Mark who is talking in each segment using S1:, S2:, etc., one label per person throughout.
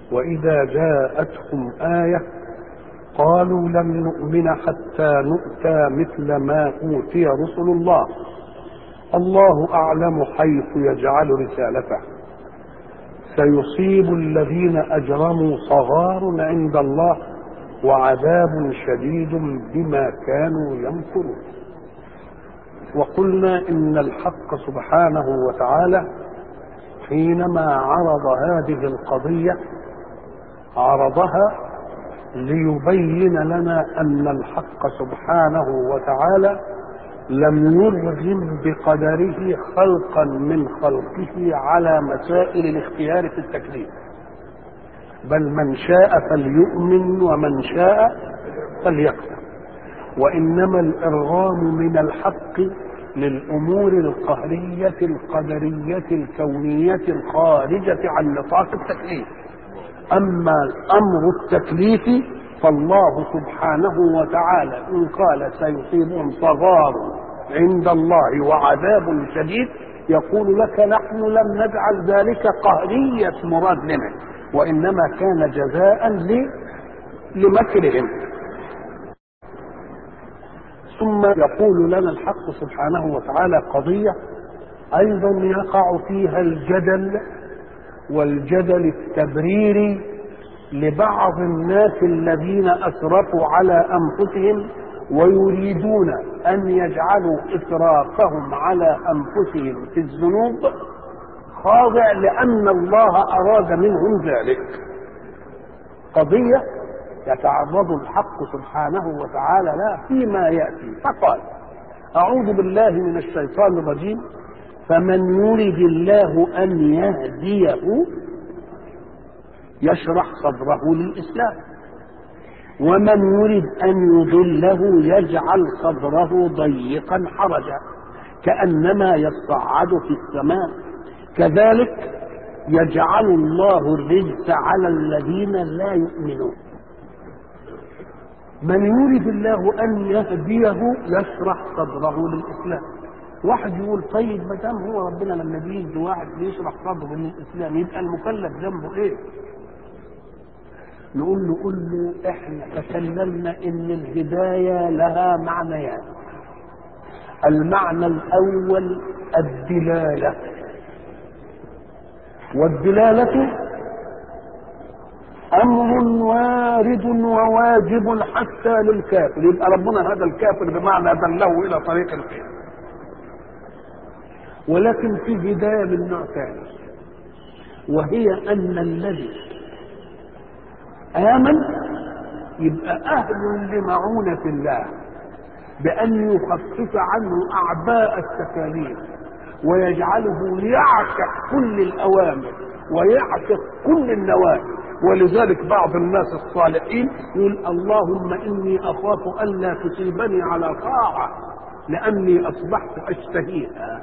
S1: وإذا جاءتهم آية قالوا لن نؤمن حتى نؤتى مثل ما أوتي رسل الله الله أعلم حيث يجعل رسالته سيصيب الذين أجرموا صغار عند الله وعذاب شديد بما كانوا يمكرون وقلنا إن الحق سبحانه وتعالى حينما عرض هذه القضية عرضها ليبين لنا أن الحق سبحانه وتعالى لم يرغم بقدره خلقا من خلقه على مسائل الاختيار في التكليف بل من شاء فليؤمن ومن شاء فليكفر وإنما الإرغام من الحق للأمور القهرية القدرية الكونية الخارجة عن نطاق التكليف أما الأمر التكليفي فالله سبحانه وتعالى إن قال سيصيبهم صغار عند الله وعذاب شديد يقول لك نحن لم نجعل ذلك قهرية مراد لنا وإنما كان جزاء لمكرهم ثم يقول لنا الحق سبحانه وتعالى قضية أيضا يقع فيها الجدل والجدل التبريري لبعض الناس الذين اسرفوا على انفسهم ويريدون ان يجعلوا اسرافهم على انفسهم في الذنوب خاضع لان الله اراد منهم ذلك قضيه يتعرض الحق سبحانه وتعالى لها فيما ياتي فقال اعوذ بالله من الشيطان الرجيم فمن يرد الله ان يهديه يشرح صدره للاسلام ومن يرد ان يضله يجعل صدره ضيقا حرجا كانما يصعد في السماء كذلك يجعل الله الرجس على الذين لا يؤمنون من يريد الله ان يهديه يشرح صدره للاسلام واحد يقول طيب ما دام هو ربنا لما بيدي واحد بيشرح صدره للاسلام يبقى المكلف ذنبه ايه؟ نقول له قل له احنا تكلمنا ان الهدايه لها معنيان المعنى الاول الدلاله والدلاله امر وارد وواجب حتى للكافر يبقى ربنا هذا الكافر بمعنى دله الى طريق الخير ولكن في هدايه من نوع ثاني وهي ان الذي آمن يبقى أهل لمعونة الله بأن يخفف عنه أعباء التكاليف ويجعله يعشق كل الأوامر ويعشق كل النواهي ولذلك بعض الناس الصالحين يقول اللهم إني أخاف ألا تصيبني على طاعة لأني أصبحت أشتهيها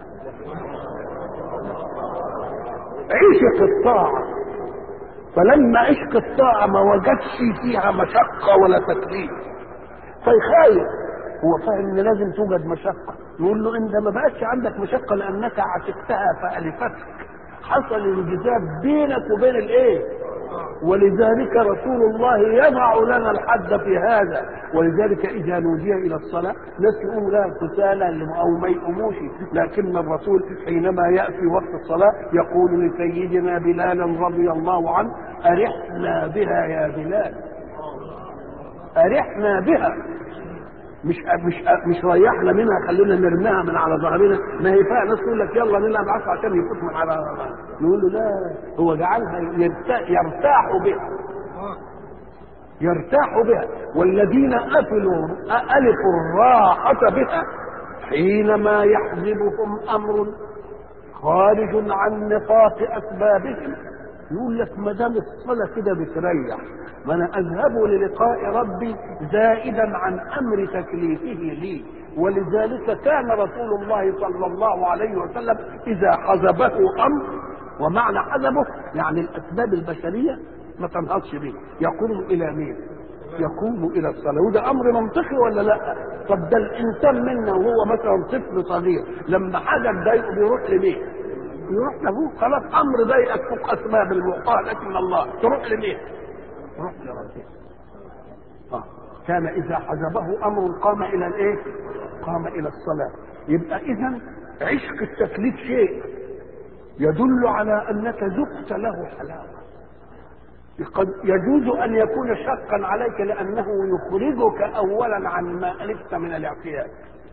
S1: عشق الطاعة فلما عشق الطاعة ما وجدش فيها مشقة ولا تكليف فيخايف هو فاهم ان لازم توجد مشقة نقول له انت ما بقتش عندك مشقة لانك عشقتها فألفتك حصل انجذاب بينك وبين الايه ولذلك رسول الله يضع لنا الحد في هذا ولذلك اذا نودي الى الصلاه ناس يقوموا لها كسالى او ما يقوموش لكن الرسول حينما ياتي وقت الصلاه يقول لسيدنا بلال رضي الله عنه ارحنا بها يا بلال ارحنا بها مش مش مش ريحنا منها خلينا نرميها من على ظهرنا ما هي فيها ناس تقول لك يلا نلعب عصا عشان يفوت من على نقول له لا هو جعلها يرتاح, يرتاح بها يرتاح بها والذين أفلوا ألفوا الراحة بها حينما يحزبهم أمر خارج عن نطاق أسبابهم يقول لك ما دام الصلاة كده بتريح ما انا اذهب للقاء ربي زائدا عن امر تكليفه لي ولذلك كان رسول الله صلى الله عليه وسلم اذا حزبه امر ومعنى حزبه يعني الاسباب البشريه ما تنهضش به يقوم الى مين؟ يقوم الى الصلاه وده امر منطقي ولا لا؟ طب ده الانسان منا وهو مثلا طفل صغير لما حاجه تضايقه بيروح لمين؟ يروح لابوه خلاص امر ضيقك فوق اسباب المعطاه لك من الله تروح لمين؟ تروح لربك آه. كان اذا حجبه امر قام الى الايه؟ قام الى الصلاه يبقى اذا عشق التكليف شيء يدل على انك ذقت له حلاوه قد يجوز ان يكون شقا عليك لانه يخرجك اولا عن ما الفت من الاعتياد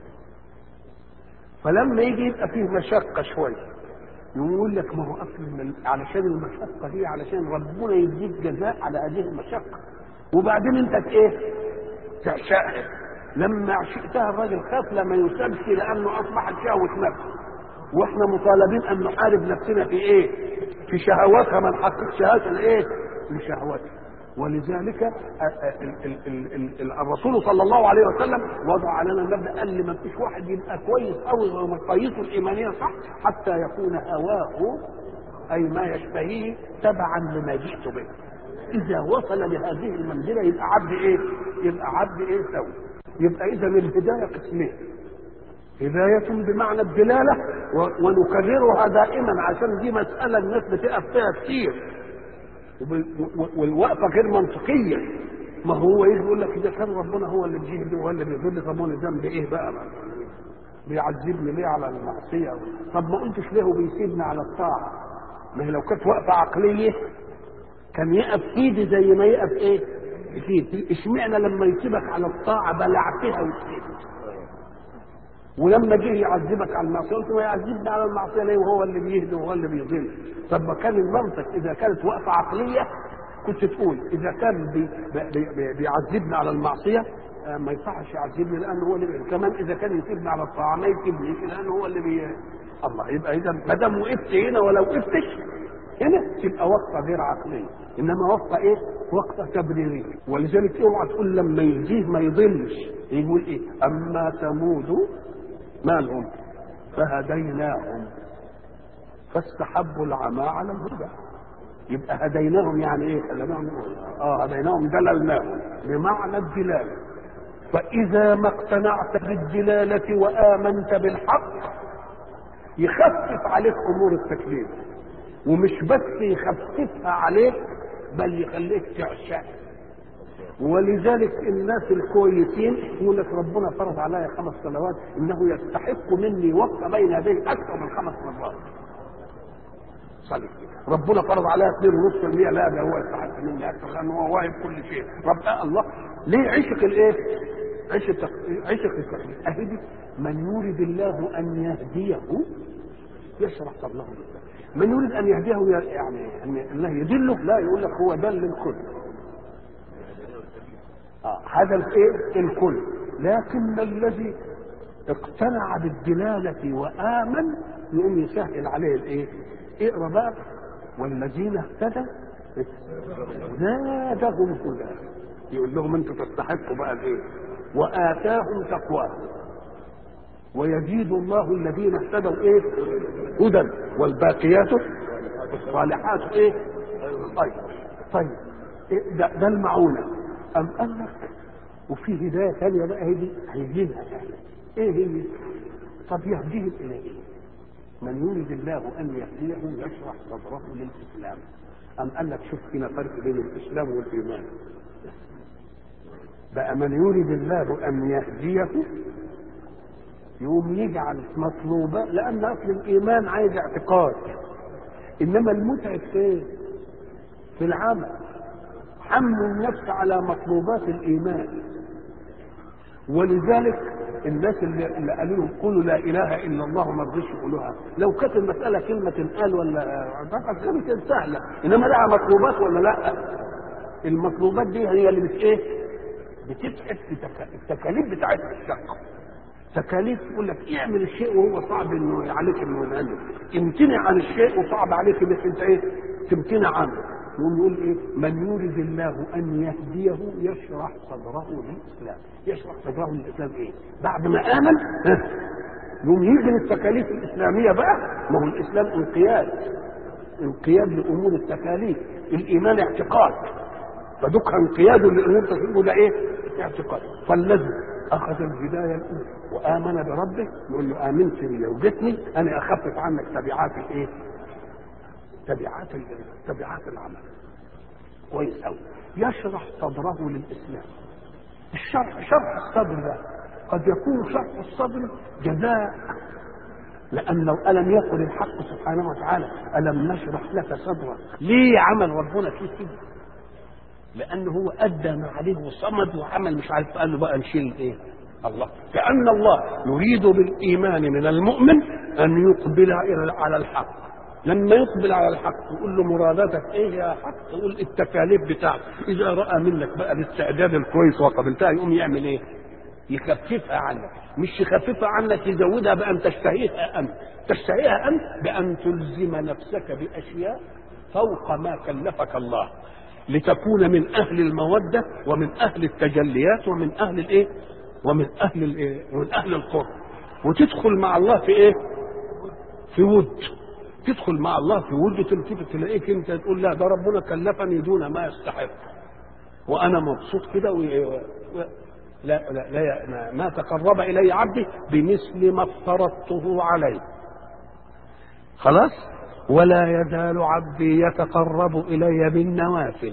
S1: فلما يجي يبقى فيه مشقه شويه يقول لك ما هو اصل من علشان المشقه دي علشان ربنا يديك جزاء على هذه المشقه وبعدين انت ايه تعشقها لما عشقتها الراجل خاف لما يسابك لانه اصبحت شهوه نفس واحنا مطالبين ان نحارب نفسنا في ايه في شهواتها ما نحققش الايه لشهواتها ولذلك ال- ال- ال- ال- الرسول صلى الله عليه وسلم وضع لنا المبدا قال لي ما فيش واحد يبقى كويس قوي ومقاييسه الايمانيه صح حتى يكون هواه اي ما يشتهيه تبعا لما جئت به اذا وصل لهذه المنزله يبقى عبد ايه يبقى عبد ايه سوي يبقى اذا الهدايه قسمين هداية بمعنى الدلالة و- ونكررها دائما عشان دي مسألة الناس بتقف فيها كتير وب- و- والوقفة غير منطقية ما هو ايه يقول لك اذا كان ربنا هو اللي بيهدي وهو اللي بيضل طب وانا ذنبي ايه بقى, بقى بيعذبني ليه على المعصية طب ما قلتش ليه وبيسيبني على الطاعة ما هي لو كانت وقفة عقلية كان يقف ايدي زي ما يقف ايه ايدي اشمعنى لما يسيبك على الطاعة بلعتها وسيبك ولما جه يعذبك على المعصيه قلت ما يعذبني على المعصيه ليه وهو اللي بيهدي وهو اللي بيضل طب ما كان المنطق اذا كانت وقفه عقليه كنت تقول اذا كان بي بي بي بيعذبني على المعصيه آه، ما يصحش يعذبني لانه هو اللي بي... كمان اذا كان يسيبني على الطاعه ما يسيبنيش لانه هو اللي بي... الله يبقى اذا ما دام وقفت هنا ولا وقفتش هنا تبقى وقفه غير عقليه انما وقفه ايه؟ وقفه تبريريه ولذلك اوعى تقول لما يجيه ما يضلش يقول ايه؟ اما ثمود مالهم فهديناهم فاستحبوا العمى على الهدى يبقى هديناهم يعني ايه هديناهم اه هديناهم دللناهم بمعنى الدلاله فاذا ما اقتنعت بالدلاله وامنت بالحق يخفف عليك امور التكليف ومش بس يخففها عليك بل يخليك تعشق ولذلك الناس الكويسين يقول لك ربنا فرض علي خمس صلوات انه يستحق مني وقت بين يديه اكثر من خمس مرات صلي ربنا فرض عليها 2.5% لا ده هو يستحق مني اكثر لانه هو واهب كل شيء رب آه الله ليه عشق الايه؟ عشق عشق التقليد اهي دي من يريد الله ان يهديه يشرح صدره للإسلام من يريد ان يهديه يعني ان الله يدله لا يقول لك هو دل الكل آه هذا الايه الكل لكن الذي اقتنع بالدلالة وآمن يقوم يسهل عليه الايه اقرا بقى والذين اهتدوا زادهم هدى يقول لهم انتوا تستحقوا بقى الايه وآتاهم تقواهم ويزيد الله الذين اهتدوا ايه هدى والباقيات الصالحات ايه خير طيب إيه ده, ده المعونه أم قال لك وفي هداية ثانية بقى هي دي هيجيبها إيه هي؟ طب يهديهم إلى إيه؟ من يريد الله أن يهديه يشرح صدره للإسلام أم قال لك شوف هنا فرق بين الإسلام والإيمان بقى من يريد الله أن يهديه يقوم يجعل مطلوبة لأن أصل الإيمان عايز اعتقاد إنما المتعب فين؟ في العمل حمل النفس على مطلوبات الايمان ولذلك الناس اللي, اللي قالوا لهم قولوا لا اله الا الله ما رضيش يقولوها لو كانت المساله كلمه تنقال ولا ده كانت سهله انما لها مطلوبات ولا لا المطلوبات دي هي اللي بت ايه بتبحث في التكاليف بتاعتها الشقه تكاليف يقول لك اعمل الشيء وهو صعب انه عليك انه ينقله امتنع عن الشيء وصعب عليك انك انت ايه تمتنع عنه يقوم يقول ايه من يريد الله ان يهديه يشرح صدره للاسلام يشرح صدره للاسلام ايه بعد ما امن يقوم يجي للتكاليف الاسلاميه بقى ما هو الاسلام انقياد انقياد لامور التكاليف الايمان اعتقاد فدك انقياد لامور التكاليف ده ايه اعتقاد فالذي اخذ الهدايه الاولى وامن بربه يقول له امنت بي وجتني انا اخفف عنك تبعات الايه؟ تبعات تبعات العمل كويس قوي يشرح صدره للاسلام الشرح شرح الصدر ده قد يكون شرح الصدر جزاء لأنه ألم يقل الحق سبحانه وتعالى ألم نشرح لك صدرك ليه عمل ربنا فيه كده لأنه هو أدى ما عليه وصمد وعمل مش عارف قال له بقى نشيل إيه الله كأن الله يريد بالإيمان من المؤمن أن يقبل على الحق لما يقبل على الحق يقول له مراداتك ايه يا حق يقول التكاليف بتاعته اذا راى منك بقى الاستعداد الكويس وقبلتها يقوم يعمل ايه يخففها عنك مش يخففها عنك يزودها بان تشتهيها انت تشتهيها انت بان تلزم نفسك باشياء فوق ما كلفك الله لتكون من اهل الموده ومن اهل التجليات ومن اهل الايه ومن اهل الايه ومن اهل القرب وتدخل مع الله في ايه في ود تدخل مع الله في ود تلتفت تلاقيك انت تقول لا ده ربنا كلفني دون ما يستحق وانا مبسوط كده و... لا, لا, لا ما تقرب الي عبدي بمثل ما افترضته عليه خلاص ولا يزال عبدي يتقرب الي بالنوافل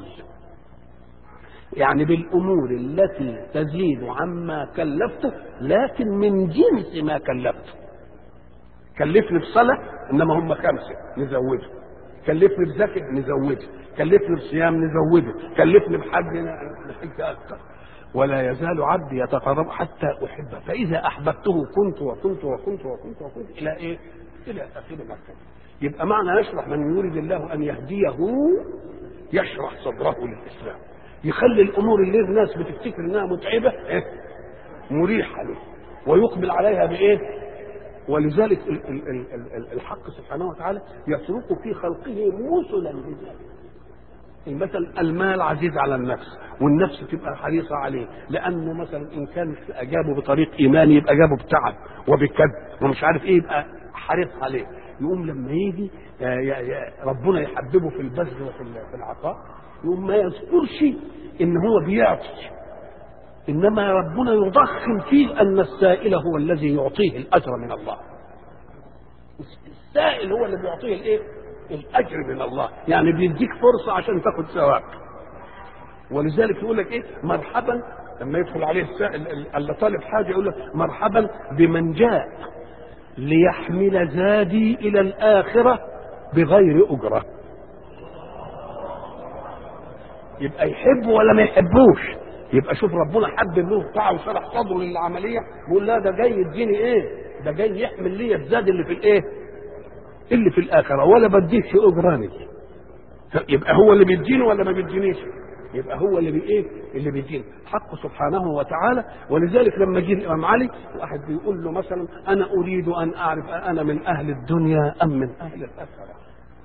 S1: يعني بالامور التي تزيد عما كلفته لكن من جنس ما كلفته كلفني بصلاه انما هم خمسه نزوده كلفني بزكاه نزوده كلفني بصيام نزوده كلفني بحج نحج اكثر ولا يزال عبدي يتقرب حتى احبه فاذا احببته كنت وكنت وكنت وكنت وكنت الى ايه؟ الى اخر مكه يبقى معنى يشرح من يريد الله ان يهديه يشرح صدره للاسلام يخلي الامور اللي الناس بتفتكر انها متعبه إيه؟ مريحه له ويقبل عليها بايه؟ ولذلك الحق سبحانه وتعالى يترك في خلقه مثلا لذلك مثلا المال عزيز على النفس والنفس تبقى حريصة عليه لأنه مثلا إن كان أجابه بطريق إيماني يبقى جابه بتعب وبكد ومش عارف إيه يبقى حريص عليه يقوم لما يجي ربنا يحببه في البذل وفي العطاء يقوم ما يذكرش إن هو بيعطي انما ربنا يضخم فيه ان السائل هو الذي يعطيه الاجر من الله السائل هو اللي بيعطيه الايه الاجر من الله يعني بيديك فرصه عشان تاخد ثواب ولذلك يقول لك ايه مرحبا لما يدخل عليه السائل اللي طالب حاجه يقول لك مرحبا بمن جاء ليحمل زادي الى الاخره بغير اجره يبقى يحب ولا ما يحبوش يبقى شوف ربنا حب له بتاعه وشرح صدره للعمليه بيقول لا ده جاي يديني ايه؟ ده جاي يحمل لي الزاد اللي في الايه؟ اللي في الاخره ولا بديش اجراني يبقى هو اللي بيديني ولا ما بيدينيش؟ يبقى هو اللي بايه؟ اللي بيديني حق سبحانه وتعالى ولذلك لما جه الامام علي واحد بيقول له مثلا انا اريد ان اعرف انا من اهل الدنيا ام من اهل الاخره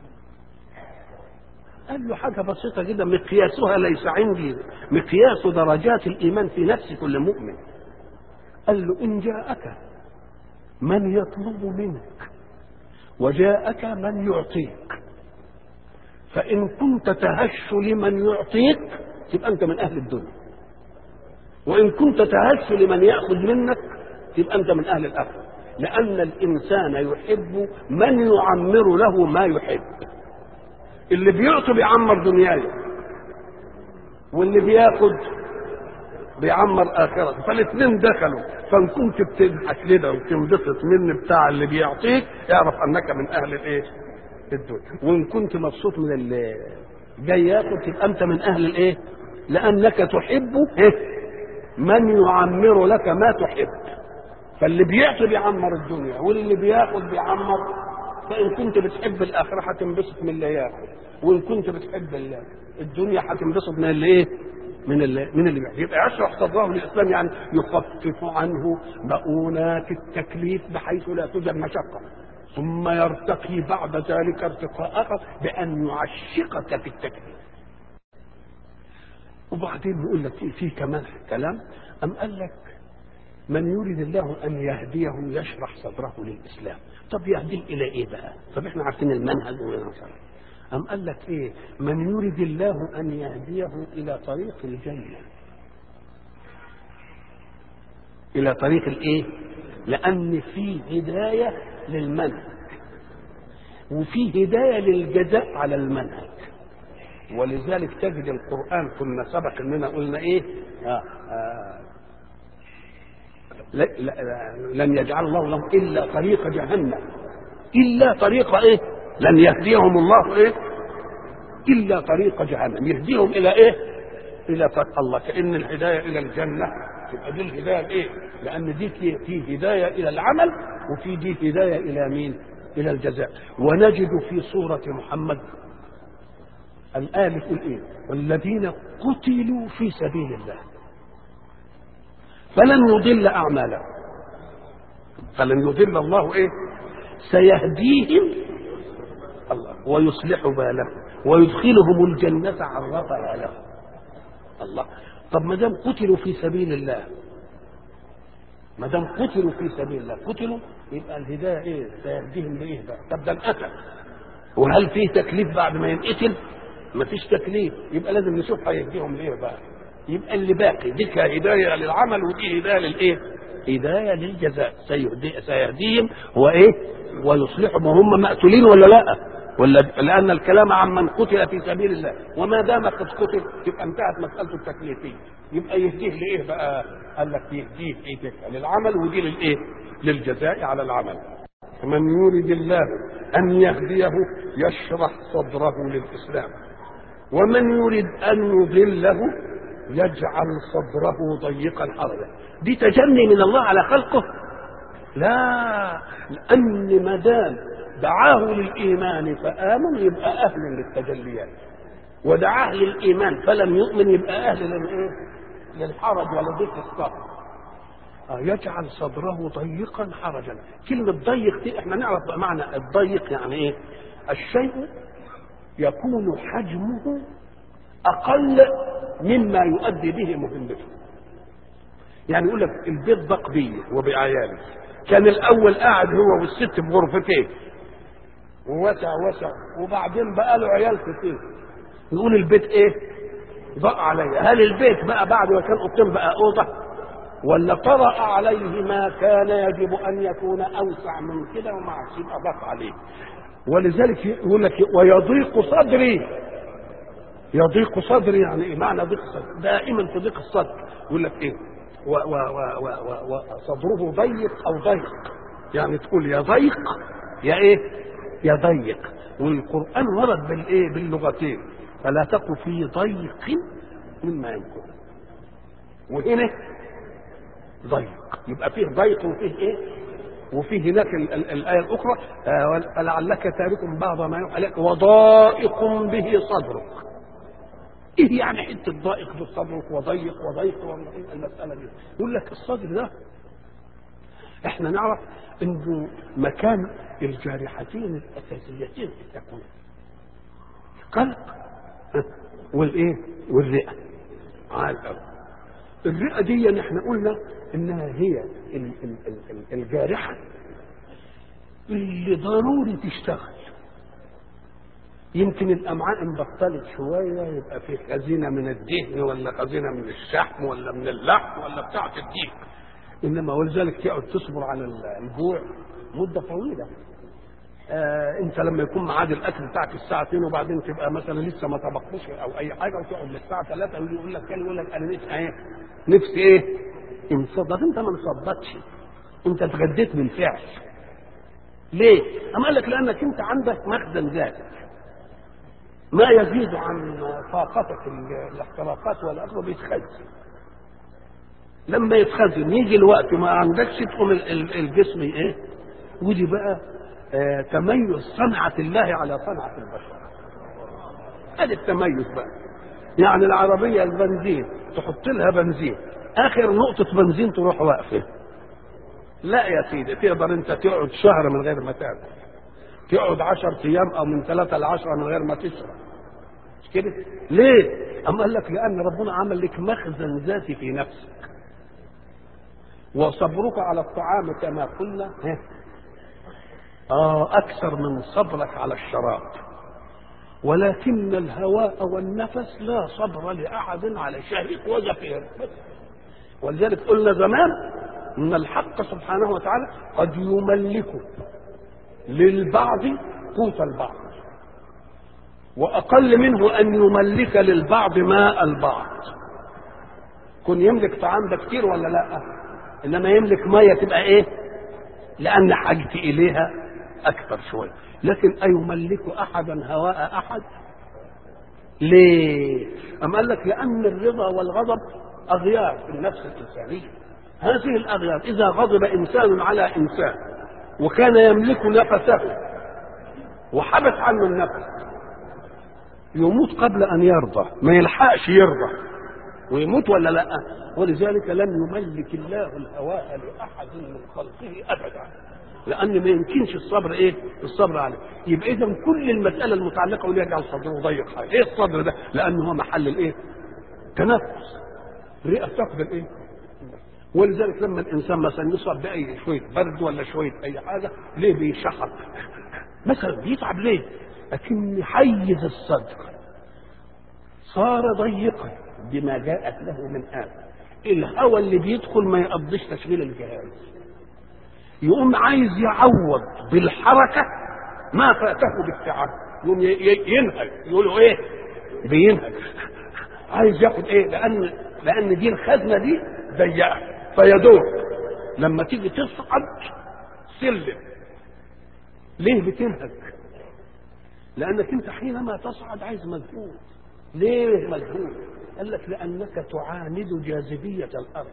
S1: قال له حاجة بسيطة جدا مقياسها ليس عندي مقياس درجات الإيمان في نفس كل مؤمن قال له إن جاءك من يطلب منك وجاءك من يعطيك فإن كنت تهش لمن يعطيك تبقى أنت من أهل الدنيا وإن كنت تهش لمن يأخذ منك تبقى أنت من أهل الآخرة لأن الإنسان يحب من يعمر له ما يحب اللي بيعطي بيعمر دنياي واللي بياخد بيعمر اخرته فالاثنين دخلوا فان كنت بتضحك كده وتنبسط من بتاع اللي بيعطيك اعرف انك من اهل الايه؟ الدنيا وان كنت مبسوط من اللي جاي ياخد تبقى انت من اهل الايه؟ لانك تحب من يعمر لك ما تحب فاللي بيعطي بيعمر الدنيا واللي بياخد بيعمر فان كنت بتحب الاخره هتنبسط من اللي ياخد وان كنت بتحب الدنيا هتنبسط من اللي ايه من اللي من اللي بيحب. يبقى يشرح صدره للاسلام يعني يخفف عنه مؤونات التكليف بحيث لا توجد مشقه ثم يرتقي بعد ذلك ارتقاء اخر بان يعشقك في التكليف وبعدين بيقول لك في كمان كلام ام قال لك من يريد الله ان يهديه يشرح صدره للاسلام طب يهديه الى ايه بقى طب احنا عارفين المنهج ونصر ام قال لك ايه من يريد الله ان يهديه الى طريق الجنه الى طريق الايه لان في هدايه للمنهج وفي هدايه للجزاء على المنهج ولذلك تجد القران كنا سبق اننا قلنا ايه آه آه لا لا لن يجعل الله لهم الا طريق جهنم الا طريق ايه لن يهديهم الله ايه الا طريق جهنم يهديهم الى ايه الى طريق الله كان الهدايه الى الجنه تبقى دي الهدايه الايه لان دي في هدايه الى العمل وفي دي هدايه الى مين الى الجزاء ونجد في سوره محمد الآية بتقول إيه؟ والذين قتلوا في سبيل الله فلن يضل أعمالهم فلن يضل الله إيه؟ سيهديهم الله ويصلح بالهم ويدخلهم الجنة عرفها لهم الله طب ما دام قتلوا في سبيل الله ما دام قتلوا في سبيل الله قتلوا يبقى الهدايه ايه؟ سيهديهم لايه بقى؟ طب ده انقتل وهل فيه تكليف بعد ما ينقتل؟ ما فيش تكليف يبقى لازم نشوف هيهديهم ليه بقى يبقى اللي باقي دي هدايه للعمل ودي هدايه للايه هدايه للجزاء سيهدي سيهديهم هو ايه ويصلحهم وهم مقتولين ولا لا ولا لان الكلام عن من قتل في سبيل الله وما دام قد قتل تبقى انتهت مساله التكليفيه يبقى يهديه لايه بقى قال لك يهديه ايه للعمل ودي للايه للجزاء على العمل من يريد الله ان يهديه يشرح صدره للاسلام ومن يريد أن يضله يجعل صدره ضيقا حرجا دي تجني من الله على خلقه لا لأن ما دام دعاه للإيمان فآمن يبقى أهل للتجليات ودعاه للإيمان فلم يؤمن يبقى أهل للإيه؟ للحرج ولضيق الصدر يجعل صدره ضيقا حرجا كلمة ضيق دي احنا نعرف معنى الضيق يعني ايه الشيء يكون حجمه اقل مما يؤدي به مهمته يعني يقول لك البيت ضاق بيه وبعيالي كان الاول قاعد هو والست في غرفتين ووسع وسع وبعدين بقى له عيال كتير نقول البيت ايه ضاق عليا هل البيت بقى بعد ما كان اوضتين بقى اوضه ولا طرأ عليه ما كان يجب ان يكون اوسع من كده وما عادش يبقى ضاق عليه ولذلك يقول لك ويضيق صدري يضيق صدري يعني ايه معنى ضيق صدر دائما في ضيق الصدر يقول لك ايه و و و و و صدره ضيق او ضيق يعني تقول يا ضيق يا ايه يا ضيق والقران ورد بالايه باللغتين فلا تقل في ضيق مما ينكر وهنا ضيق يبقى فيه ضيق وفيه ايه وفي هناك ال ال الآية الأخرى آه فلعلك تارك بعض ما يوحى لك وضائق به صدرك إيه يعني حتة ضائق في صدرك وضيق وضيق المسألة دي يقول لك الصدر ده احنا نعرف انه مكان الجارحتين الاساسيتين في التكوين القلب والايه والرئه عال قوي الرئه دي احنا قلنا انها هي ال- ال- ال- الجارحه اللي ضروري تشتغل يمكن الامعاء انبطلت شويه يبقى في خزينه من الدهن ولا خزينه من الشحم ولا من اللحم ولا بتاعه الديك انما ولذلك تقعد تصبر على الجوع مده طويله آه انت لما يكون ميعاد الاكل بتاعك الساعه 2 وبعدين تبقى مثلا لسه ما طبختش او اي حاجه وتقعد للساعه 3 ويقول لك كان يقول لك انا نفسي ايه نفسي ايه انصدق انت ما انصدقتش انت اتغديت بالفعل ليه؟ أما قال لك لأنك أنت عندك مخزن ذاتك ما يزيد عن طاقتك ال- الاحتراقات والأخرى بيتخزن لما يتخزن يجي الوقت ما عندكش تقوم ال- ال- الجسم ايه ودي بقى آه تميز صنعة الله على صنعة البشر ادي التميز بقى يعني العربية البنزين تحط لها بنزين اخر نقطة بنزين تروح واقفة لا يا سيدي تقدر انت تقعد شهر من غير ما تاكل تقعد عشر ايام او من ثلاثة لعشرة من غير ما تشرب مش كده ليه اما قال لك لان ربنا عمل لك مخزن ذاتي في نفسك وصبرك على الطعام كما قلنا ها، آه أكثر من صبرك على الشراب ولكن الهواء والنفس لا صبر لأحد على شهق وزفير بس ولذلك قلنا زمان ان الحق سبحانه وتعالى قد يملك للبعض قوت البعض واقل منه ان يملك للبعض ماء البعض كن يملك طعام ده كتير ولا لا انما يملك ميه تبقى ايه لان حاجتي اليها اكثر شويه لكن ايملك احدا هواء احد ليه أم قال لك لأن الرضا والغضب أغيار في النفس الإنسانية هذه الأغيار إذا غضب إنسان على إنسان وكان يملك نفسه وحبس عنه النفس يموت قبل أن يرضى ما يلحقش يرضى ويموت ولا لا ولذلك لم يملك الله الهواء لأحد من خلقه أبدا لأن ما يمكنش الصبر إيه؟ الصبر عليه يبقى إذا كل المسألة المتعلقة واللي يجعل صدره ضيق حاجة إيه الصدر ده؟ لأنه هو محل الإيه؟ تنفس الرئة تاخد الإيه؟ ولذلك لما الإنسان مثلا يصاب بأي شوية برد ولا شوية أي حاجة ليه بيشحط مثلا بيتعب ليه؟ لكن حيز الصدر صار ضيقا بما جاءت له من آفة الهواء اللي بيدخل ما يقضيش تشغيل الجهاز يقوم عايز يعوض بالحركة ما فاته بالتعب يقوم ينهج يقولوا ايه بينهج عايز ياخد ايه لان لان دي الخزنه دي ضيقه فيدور لما تيجي تصعد سلم ليه بتنهج لانك انت حينما تصعد عايز مجهود ليه مجهود قال لك لانك تعاند جاذبيه الارض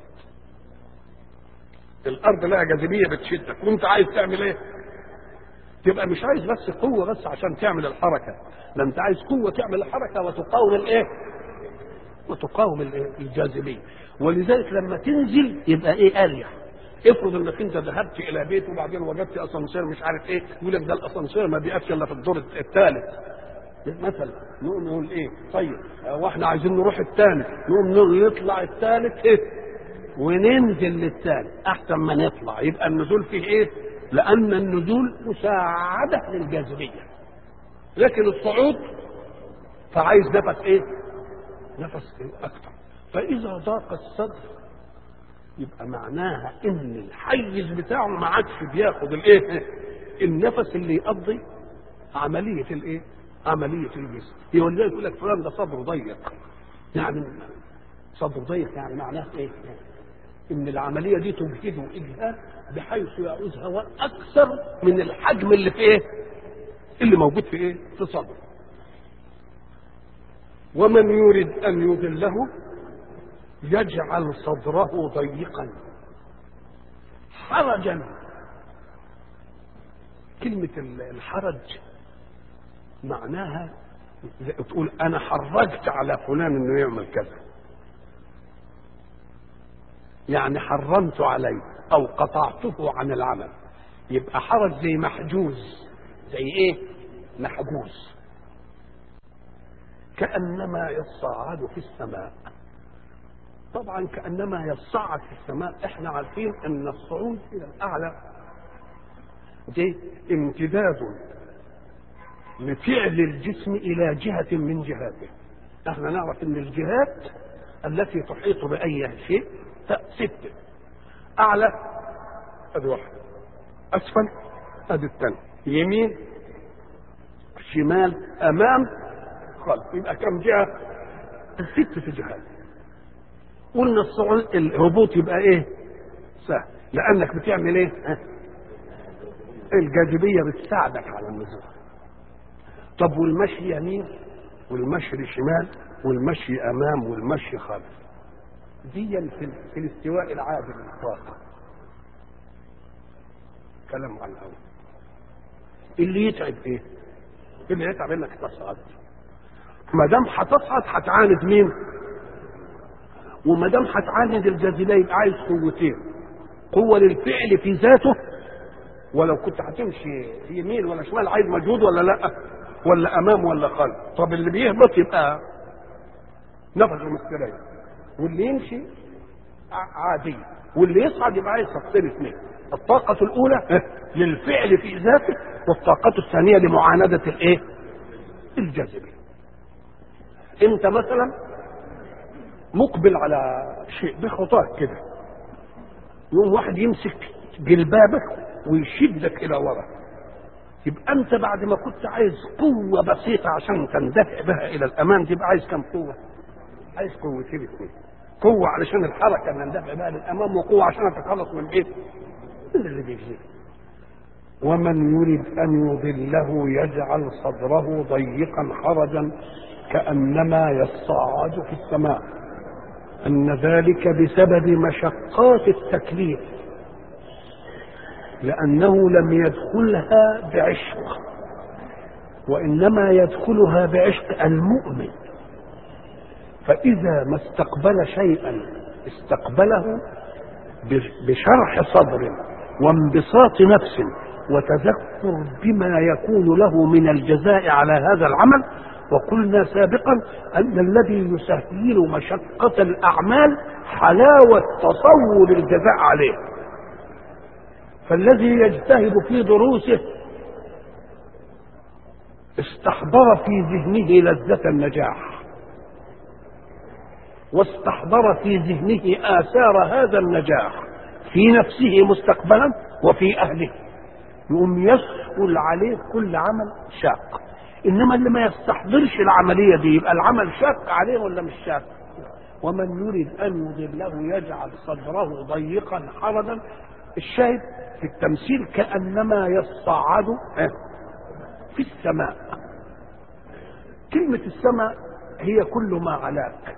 S1: الارض لها جاذبيه بتشدك وانت عايز تعمل ايه تبقى مش عايز بس قوه بس عشان تعمل الحركه ده انت عايز قوه تعمل الحركه وتقاوم الايه وتقاوم الايه الجاذبيه ولذلك لما تنزل يبقى ايه اريح افرض انك انت ذهبت الى بيت وبعدين وجدت اسانسير مش عارف ايه يقول لك ده الاسانسير ما بيقفش الا في الدور الثالث مثلا نقوم نقول ايه طيب واحنا عايزين نروح الثاني نقوم نطلع الثالث ايه وننزل للثالث احسن ما نطلع يبقى النزول فيه ايه لان النزول مساعده للجاذبيه لكن الصعود فعايز نفس ايه نفس إيه؟ اكتر فاذا ضاق الصدر يبقى معناها ان الحيز بتاعه ما عادش بياخد الايه النفس اللي يقضي عمليه الايه عمليه الجسم ولذلك يقول لك فلان ده صدره ضيق يعني صدره ضيق يعني معناه ايه ان العمليه دي تجهده اجهاد بحيث يعوز هواء اكثر من الحجم اللي في ايه اللي موجود في ايه في صدره ومن يريد ان يذله يجعل صدره ضيقا حرجا كلمة الحرج معناها تقول أنا حرجت على فلان إنه يعمل كذا يعني حرمت عليه أو قطعته عن العمل يبقى حرج زي محجوز زي إيه؟ محجوز كأنما يصعد في السماء طبعا كانما يصعد في السماء احنا عارفين ان الصعود الى الاعلى دي امتداد لفعل الجسم الى جهه من جهاته احنا نعرف ان الجهات التي تحيط باي شيء ستة اعلى ادي واحدة اسفل ادي الثانية يمين شمال امام خلف يبقى كم جهة ست جهات قلنا الصعود الهبوط يبقى ايه سهل لانك بتعمل ايه ها؟ الجاذبيه بتساعدك على النزول طب والمشي يمين والمشي شمال والمشي امام والمشي خلف دي في, في الاستواء العادل للطاقه كلام عن الاول اللي يتعب ايه اللي يتعب انك تصعد ما دام هتصعد هتعاند مين وما دام هتعاند الجاذبيه يبقى عايز قوتين قوه للفعل في ذاته ولو كنت هتمشي يمين ولا شمال عايز مجهود ولا لا ولا امام ولا خلف طب اللي بيهبط يبقى نفسه مستريح واللي يمشي عادي واللي يصعد يبقى عايز طاقتين اثنين الطاقة الأولى للفعل في ذاته والطاقة الثانية لمعاندة الإيه؟ الجاذبية. أنت مثلا مقبل على شيء بخطاك كده يقوم واحد يمسك جلبابك ويشدك الى ورا يبقى انت بعد ما كنت عايز قوه بسيطه عشان تندفع بها الى الامام تبقى عايز كم قوه؟ عايز قوتين اثنين قوه علشان الحركه اللي ندفع بها للامام وقوه عشان اتخلص من ايه؟ من اللي بيجيب ومن يريد ان يضله يجعل صدره ضيقا حرجا كانما يصعد في السماء ان ذلك بسبب مشقات التكليف لأنه لم يدخلها بعشق وإنما يدخلها بعشق المؤمن فإذا ما استقبل شيئا استقبله بشرح صدر وانبساط نفس وتذكر بما يكون له من الجزاء على هذا العمل وقلنا سابقا أن الذي يسهل مشقة الأعمال حلاوة تصور الجزاء عليه فالذي يجتهد في دروسه استحضر في ذهنه لذة النجاح واستحضر في ذهنه آثار هذا النجاح في نفسه مستقبلا وفي أهله يقوم يسهل عليه كل عمل شاق إنما اللي ما يستحضرش العملية دي يبقى العمل شاق عليه ولا مش شاق ومن يريد أن يضله يجعل صدره ضيقا حرجا الشاهد في التمثيل كأنما يصعد في السماء كلمة السماء هي كل ما علاك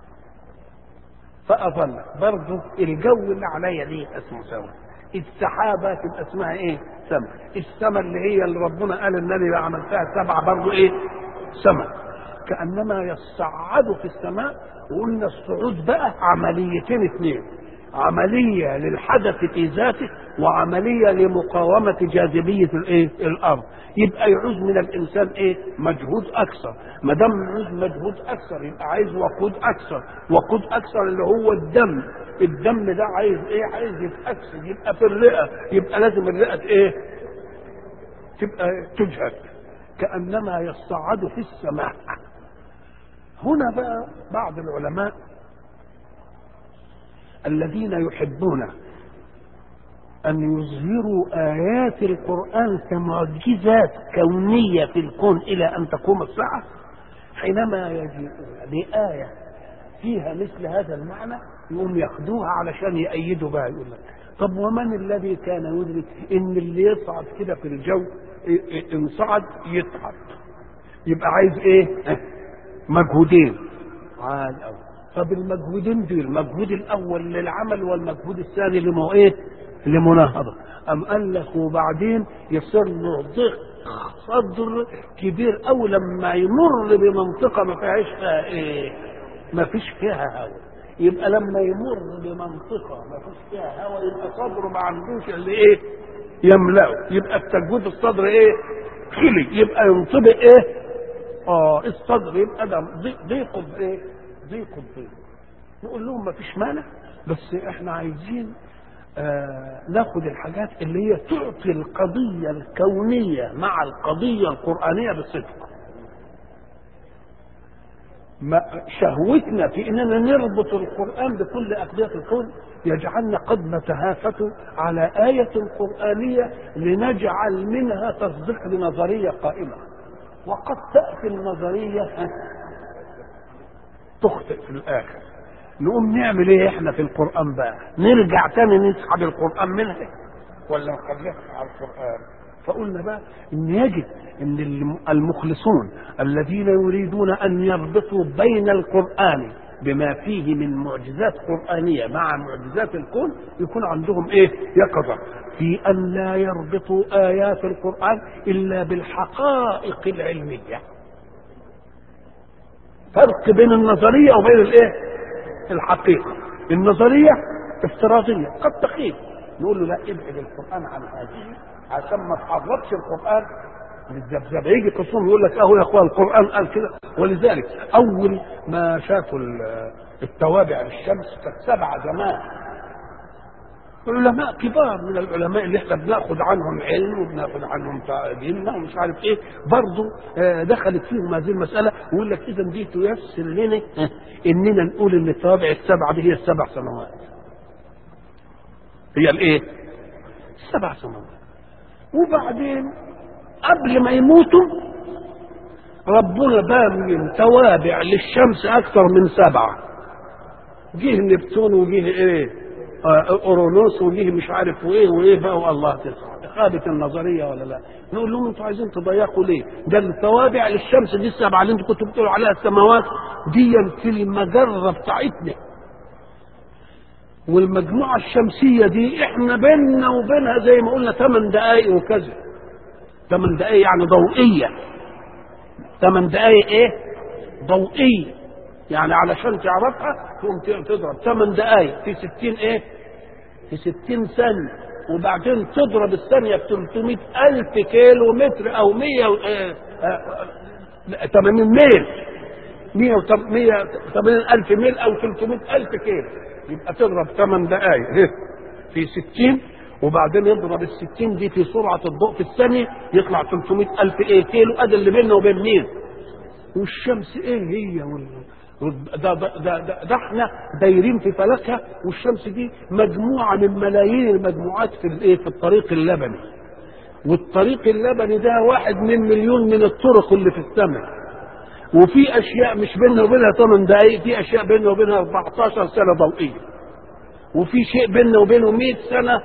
S1: فأظلك برضه الجو اللي عليا دي اسمه سماء السحابة تبقى اسمها ايه سماء السماء اللي هي اللي ربنا قال ان انا عملتها سبعة برضه ايه سماء كأنما يصعد في السماء وقلنا الصعود بقى عمليتين اثنين عملية للحدث في ذاته وعملية لمقاومة جاذبية الايه؟ الأرض يبقى يعوز من الإنسان إيه؟ مجهود أكثر ما دام يعوز مجهود أكثر يبقى عايز وقود أكثر وقود أكثر اللي هو الدم الدم ده عايز إيه؟ عايز يتأكسد يبقى في الرئة يبقى لازم الرئة إيه؟ تبقى تجهد كأنما يصعد في السماء هنا بقى بعض العلماء الذين يحبون أن يظهروا آيات القرآن كمعجزات كونية في الكون إلى أن تقوم الساعة حينما يجيئون بآية فيها مثل هذا المعنى يقوم ياخدوها علشان يأيدوا بها يقول لك طب ومن الذي كان يدرك ان اللي يصعد كده في الجو ان صعد يصعد يبقى عايز ايه مجهودين عال قوي طب المجهودين دي المجهود الاول للعمل والمجهود الثاني لمو ايه لمناهضه ام قال لك وبعدين يصير له ضيق صدر كبير او لما يمر بمنطقه ما فيهاش فيها ايه ما فيش فيها هواء يبقى لما يمر بمنطقه ما فيش فيها هواء يبقى صدره ما عندوش اللي ايه يملأه يبقى التجويد الصدر ايه خلي يبقى ينطبق ايه اه الصدر يبقى ده ضيق بايه ضيق الضيق نقول لهم ما فيش مانع بس احنا عايزين آه ناخد الحاجات اللي هي تعطي القضية الكونية مع القضية القرآنية بالصدق ما شهوتنا في اننا نربط القرآن بكل أقضية الكون يجعلنا قد نتهافت على آية قرآنية لنجعل منها تصديق لنظرية قائمة وقد تأتي النظرية تخطئ في الآخر نقوم نعمل ايه احنا في القرآن بقى نرجع تاني نسحب القرآن منها ولا نخليها على القرآن فقلنا بقى ان يجب ان المخلصون الذين يريدون ان يربطوا بين القرآن بما فيه من معجزات قرآنية مع معجزات الكون يكون عندهم ايه يقظة في ان لا يربطوا ايات القرآن الا بالحقائق العلمية فرق بين النظرية وبين الايه الحقيقة النظرية افتراضية قد تخيل نقول له لا ابعد القرآن عن هذه عشان ما تعرضش القرآن للذبذبة يجي قصون يقول لك اهو يا اخوان القرآن قال كده ولذلك اول ما شافوا التوابع للشمس كانت سبعة زمان علماء كبار من العلماء اللي احنا بناخد عنهم علم وبناخد عنهم تعليمنا ومش عارف ايه برضه دخلت فيهم هذه المساله ويقول لك اذا دي تيسر لنا اننا نقول ان التوابع السبعه دي هي السبع سنوات. هي الايه السبع سماوات وبعدين قبل ما يموتوا ربنا بامين توابع للشمس اكثر من سبعه جه نبتون وجه ايه آه، اورونوس وجه مش عارف وايه وايه بقى والله تسعه خابت النظريه ولا لا نقول لهم انتوا عايزين تضيقوا ليه ده التوابع للشمس دي السبعه اللي انتوا كنتوا بتقولوا عليها السماوات دي في المجره بتاعتنا والمجموعه الشمسيه دي احنا بيننا وبينها زي ما قلنا 8 دقائق وكذا 8 دقائق يعني ضوئيه 8 دقائق ايه ضوئيه يعني علشان تعرفها تقوم تضرب 8 دقائق في 60 ايه في 60 ثانيه وبعدين تضرب الثانيه ب 300 الف كيلو متر او 100 و- آه، آه، 80 ميل 180 الف ميل او 300 الف كيلو يبقى تضرب 8 دقائق في 60 وبعدين يضرب ال 60 دي في سرعه الضوء في الثانيه يطلع 300 الف ايه كيلو ادي اللي بيننا وبين مين؟ والشمس ايه هي وال... وال- ده, ده, ده, ده, ده احنا دايرين في فلكها والشمس دي مجموعه من ملايين المجموعات في الايه في الطريق اللبني والطريق اللبني ده واحد من مليون من الطرق اللي في السماء وفي اشياء مش بيننا وبينها 8 دقائق في اشياء بيننا وبينها 14 سنه ضوئيه وفي شيء بيننا وبينه 100 سنه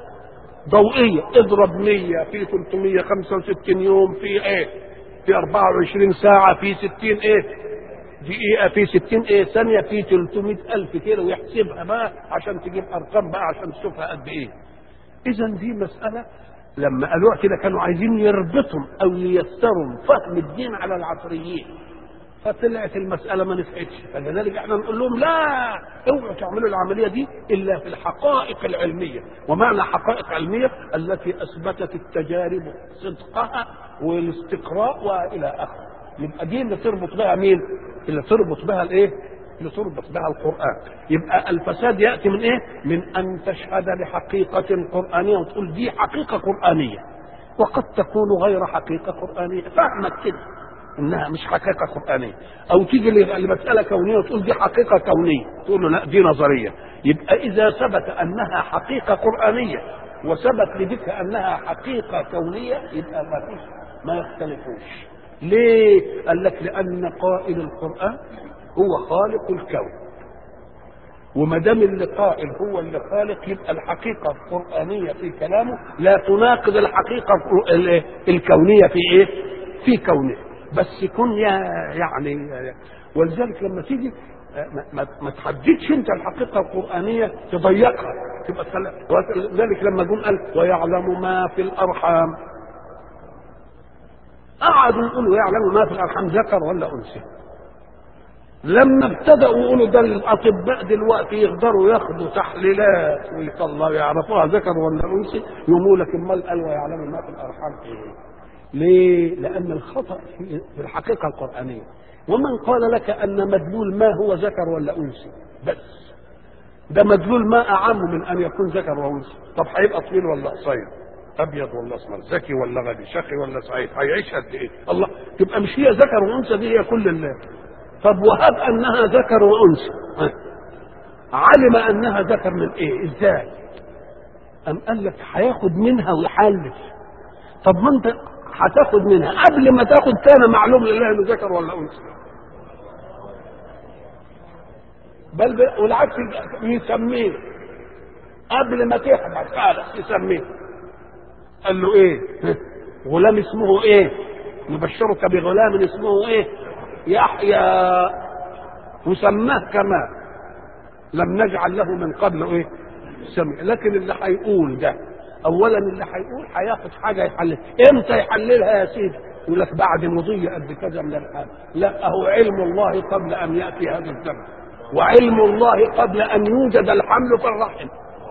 S1: ضوئيه اضرب 100 في 365 يوم في ايه في 24 ساعه في 60 ايه دقيقه في 60 ايه ثانيه في 300 الف كيلو ويحسبها بقى عشان تجيب ارقام بقى عشان تشوفها قد ايه اذا دي مساله لما قالوها كده كانوا عايزين يربطهم او ييسروا فهم الدين على العصريين فطلعت المسألة ما نفعتش فلذلك احنا نقول لهم لا اوعوا تعملوا العملية دي إلا في الحقائق العلمية ومعنى حقائق علمية التي أثبتت التجارب صدقها والاستقراء وإلى آخره يبقى دي اللي تربط بها مين؟ اللي تربط بها الايه؟ اللي تربط بها القرآن يبقى الفساد يأتي من ايه؟ من أن تشهد لحقيقة قرآنية وتقول دي حقيقة قرآنية وقد تكون غير حقيقة قرآنية فهمك كده انها مش حقيقه قرانيه او تيجي لمساله كونيه وتقول دي حقيقه كونيه تقول له لا دي نظريه يبقى اذا ثبت انها حقيقه قرانيه وثبت لذلك انها حقيقه كونيه يبقى ما فيش ما يختلفوش ليه قال لك لان قائل القران هو خالق الكون وما دام اللي قائل هو اللي خالق يبقى الحقيقه القرانيه في كلامه لا تناقض الحقيقه الكونيه في ايه؟ في كونه بس يكون يعني ولذلك لما تيجي ما, ما, ما تحددش انت الحقيقه القرانيه تضيقها تبقى ولذلك لما جم قال ويعلم ما في الارحام قعدوا يقولوا يعلم ما في الارحام ذكر ولا انثى لما ابتدأوا يقولوا ده الأطباء دلوقتي يقدروا ياخدوا تحليلات ويطلعوا يعرفوها ذكر ولا أنثى يقولوا لك أمال قال ويعلم ما في الأرحام إيه؟ ليه؟ لأن الخطأ في الحقيقة القرآنية ومن قال لك أن مدلول ما هو ذكر ولا أنثى بس ده مدلول ما أعم من أن يكون ذكر وأنثى طب هيبقى طويل ولا قصير؟ أبيض ولا أسمر؟ ذكي ولا غبي؟ شقي ولا سعيد؟ هيعيش قد إيه؟ الله تبقى مش هي ذكر وأنثى دي هي كل الله طب وهب أنها ذكر وأنثى علم أنها ذكر من إيه؟ إزاي؟ أم قال لك هياخد منها ويحلف طب ما أنت هتاخد منها قبل ما تاخد كان معلوم لله انه ذكر ولا انثى بل والعكس يسميه قبل ما تحبس خالص يسميه قال له ايه غلام اسمه ايه نبشرك بغلام اسمه ايه يحيى وسماه كمان لم نجعل له من قبل ايه سمع لكن اللي هيقول ده اولا اللي هيقول هياخد حاجه يحلل امتى يحللها يا سيدي يقول لك بعد مضي قد كذا من الحال لا هو علم الله قبل ان ياتي هذا الزمن وعلم الله قبل ان يوجد الحمل في الرحم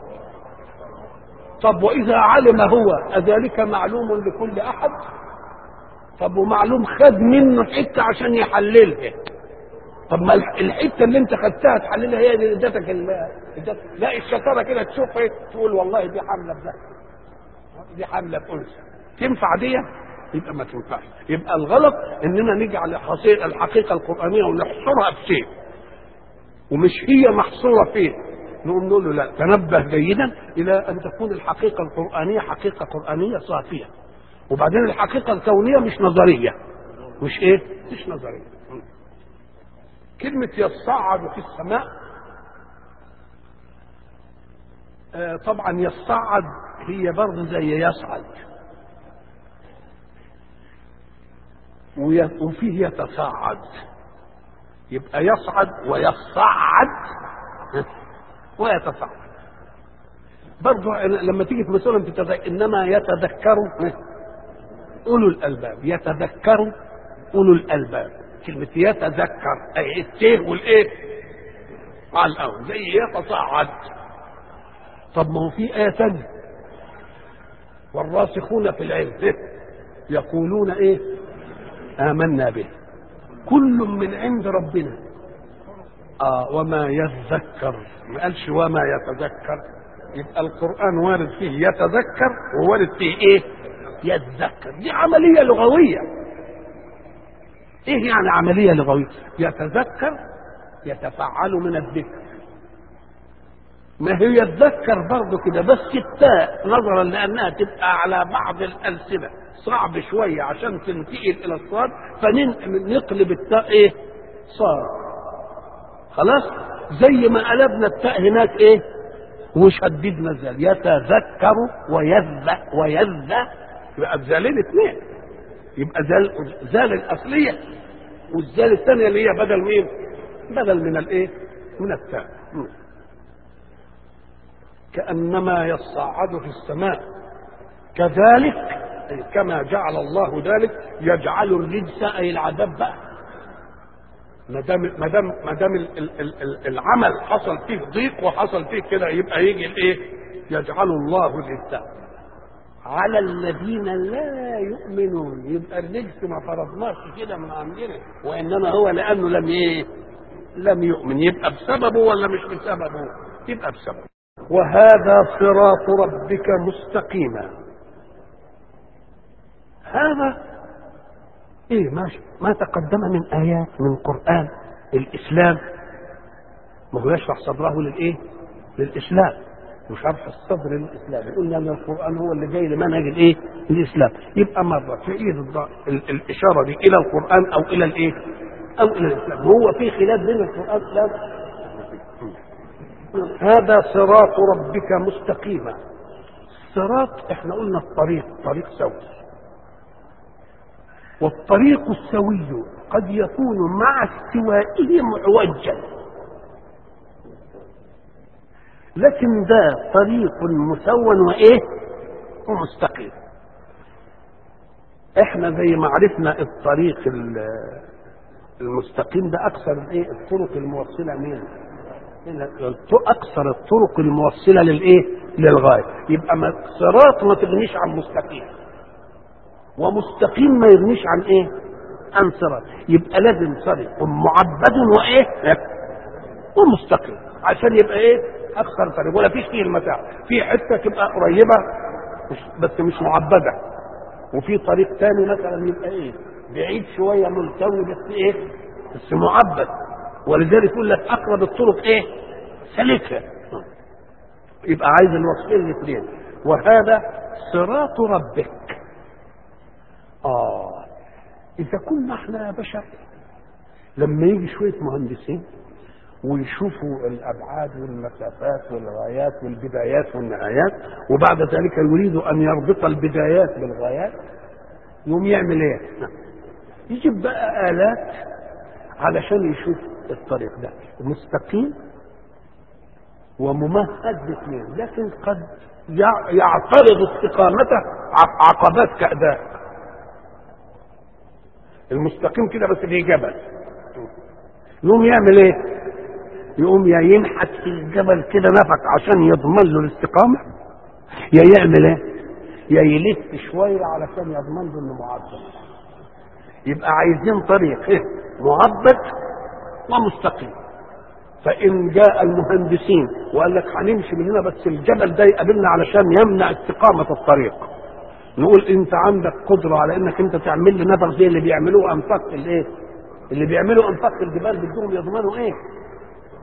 S1: طب واذا علم هو اذلك معلوم لكل احد طب ومعلوم خد منه حته عشان يحللها طب ما الحته اللي انت خدتها تحللها هي اللي ادتك لا الشطاره كده تشوف ايه تقول والله دي حمله بذكر دي حمله بانثى تنفع دي يبقى ما تنفعش يبقى الغلط اننا نجعل الحقيقه القرانيه ونحصرها بشيء ومش هي محصوره فيه نقوم نقول له لا تنبه جيدا الى ان تكون الحقيقه القرانيه حقيقه قرانيه صافيه وبعدين الحقيقه الكونيه مش نظريه مش ايه مش نظريه كلمه يصعد في السماء آه طبعا يصعد هي برضه زي يصعد وفيه يتصاعد يبقى يصعد ويصعد ويتصاعد برضه لما تيجي في مثلا تتذكر انما يتذكر اولو الالباب يتذكر اولو الالباب كلمه يتذكر اي التيه والايه على الاول زي يتصاعد طب ما هو في ايه ثانيه والراسخون في العلم يقولون ايه آمنا به كل من عند ربنا آه وما يذكر ما قالش وما يتذكر يبقى القرآن وارد فيه يتذكر ووارد فيه ايه يتذكر دي عملية لغوية ايه يعني عملية لغوية يتذكر يتفعل من الذكر ما هي يتذكر برضه كده بس التاء نظرا لانها تبقى على بعض الالسنه صعب شويه عشان تنتقل الى الصاد فنقلب التاء ايه؟ صاد خلاص زي ما قلبنا التاء هناك ايه؟ وشددنا زال يتذكر ويذ ويذ يبقى بزالين اثنين يبقى زال زال الاصليه والزال الثانيه اللي هي بدل مين؟ بدل من الايه؟ من التاء كأنما يصعد في السماء كذلك كما جعل الله ذلك يجعل الرجس اي العذاب بقى ما دام ما دام ما دام العمل حصل فيه ضيق وحصل فيه كده يبقى يجي الايه؟ يجعل الله الرجس على الذين لا يؤمنون يبقى الرجس ما فرضناش كده من عندنا وانما هو لانه لم ايه؟ لم يؤمن يبقى بسببه ولا مش بسببه؟ يبقى بسببه وهذا صراط ربك مستقيما هذا ايه ماشي ما تقدم من ايات من قران الاسلام ما هو يشرح صدره للايه للاسلام وشرح الصدر للاسلام قلنا ان القران هو اللي جاي لمنهج الايه الاسلام يبقى مره تعيد الاشاره دي الى القران او الى الايه او الى الاسلام هو في خلاف بين القران والاسلام هذا صراط ربك مستقيما الصراط احنا قلنا الطريق طريق سوي والطريق السوي قد يكون مع استوائه معوجا لكن ده طريق مسون وايه ومستقيم احنا زي ما عرفنا الطريق المستقيم ده اكثر الايه الطرق الموصله مين اكثر الطرق الموصله للايه للغايه يبقى ما صراط ما تغنيش عن مستقيم ومستقيم ما يغنيش عن ايه عن صراط يبقى لازم طريق معبد وايه ومستقيم عشان يبقى ايه اكثر طريق ولا فيش فيه المتاع في حته تبقى قريبه مش بس مش معبده وفي طريق تاني مثلا يبقى ايه بعيد شويه ملتوي بس ايه بس معبد ولذلك يقول لك اقرب الطرق ايه سلكها يبقى عايز الوصفين الاثنين وهذا صراط ربك اه اذا كنا احنا يا بشر لما يجي شويه مهندسين ويشوفوا الابعاد والمسافات والغايات والبدايات والنهايات وبعد ذلك يريدوا ان يربط البدايات بالغايات يقوم يعمل ايه؟ يجيب بقى الات علشان يشوف الطريق ده مستقيم وممهد باثنين لكن قد يعترض استقامته عقبات كأداء المستقيم كده بس في جبل يقوم يعمل ايه يقوم يا ينحت في الجبل كده نفق عشان يضمن له الاستقامة يا يعمل ايه يا يلف شوية علشان يضمن له انه معبد يبقى عايزين طريق ايه معبد ومستقيم فإن جاء المهندسين وقال لك هنمشي من هنا بس الجبل ده يقابلنا علشان يمنع استقامة الطريق نقول انت عندك قدرة على انك انت تعمل لي نفق زي اللي بيعملوه انفاق الايه اللي بيعملوا انفاق الجبال بدهم يضمنوا ايه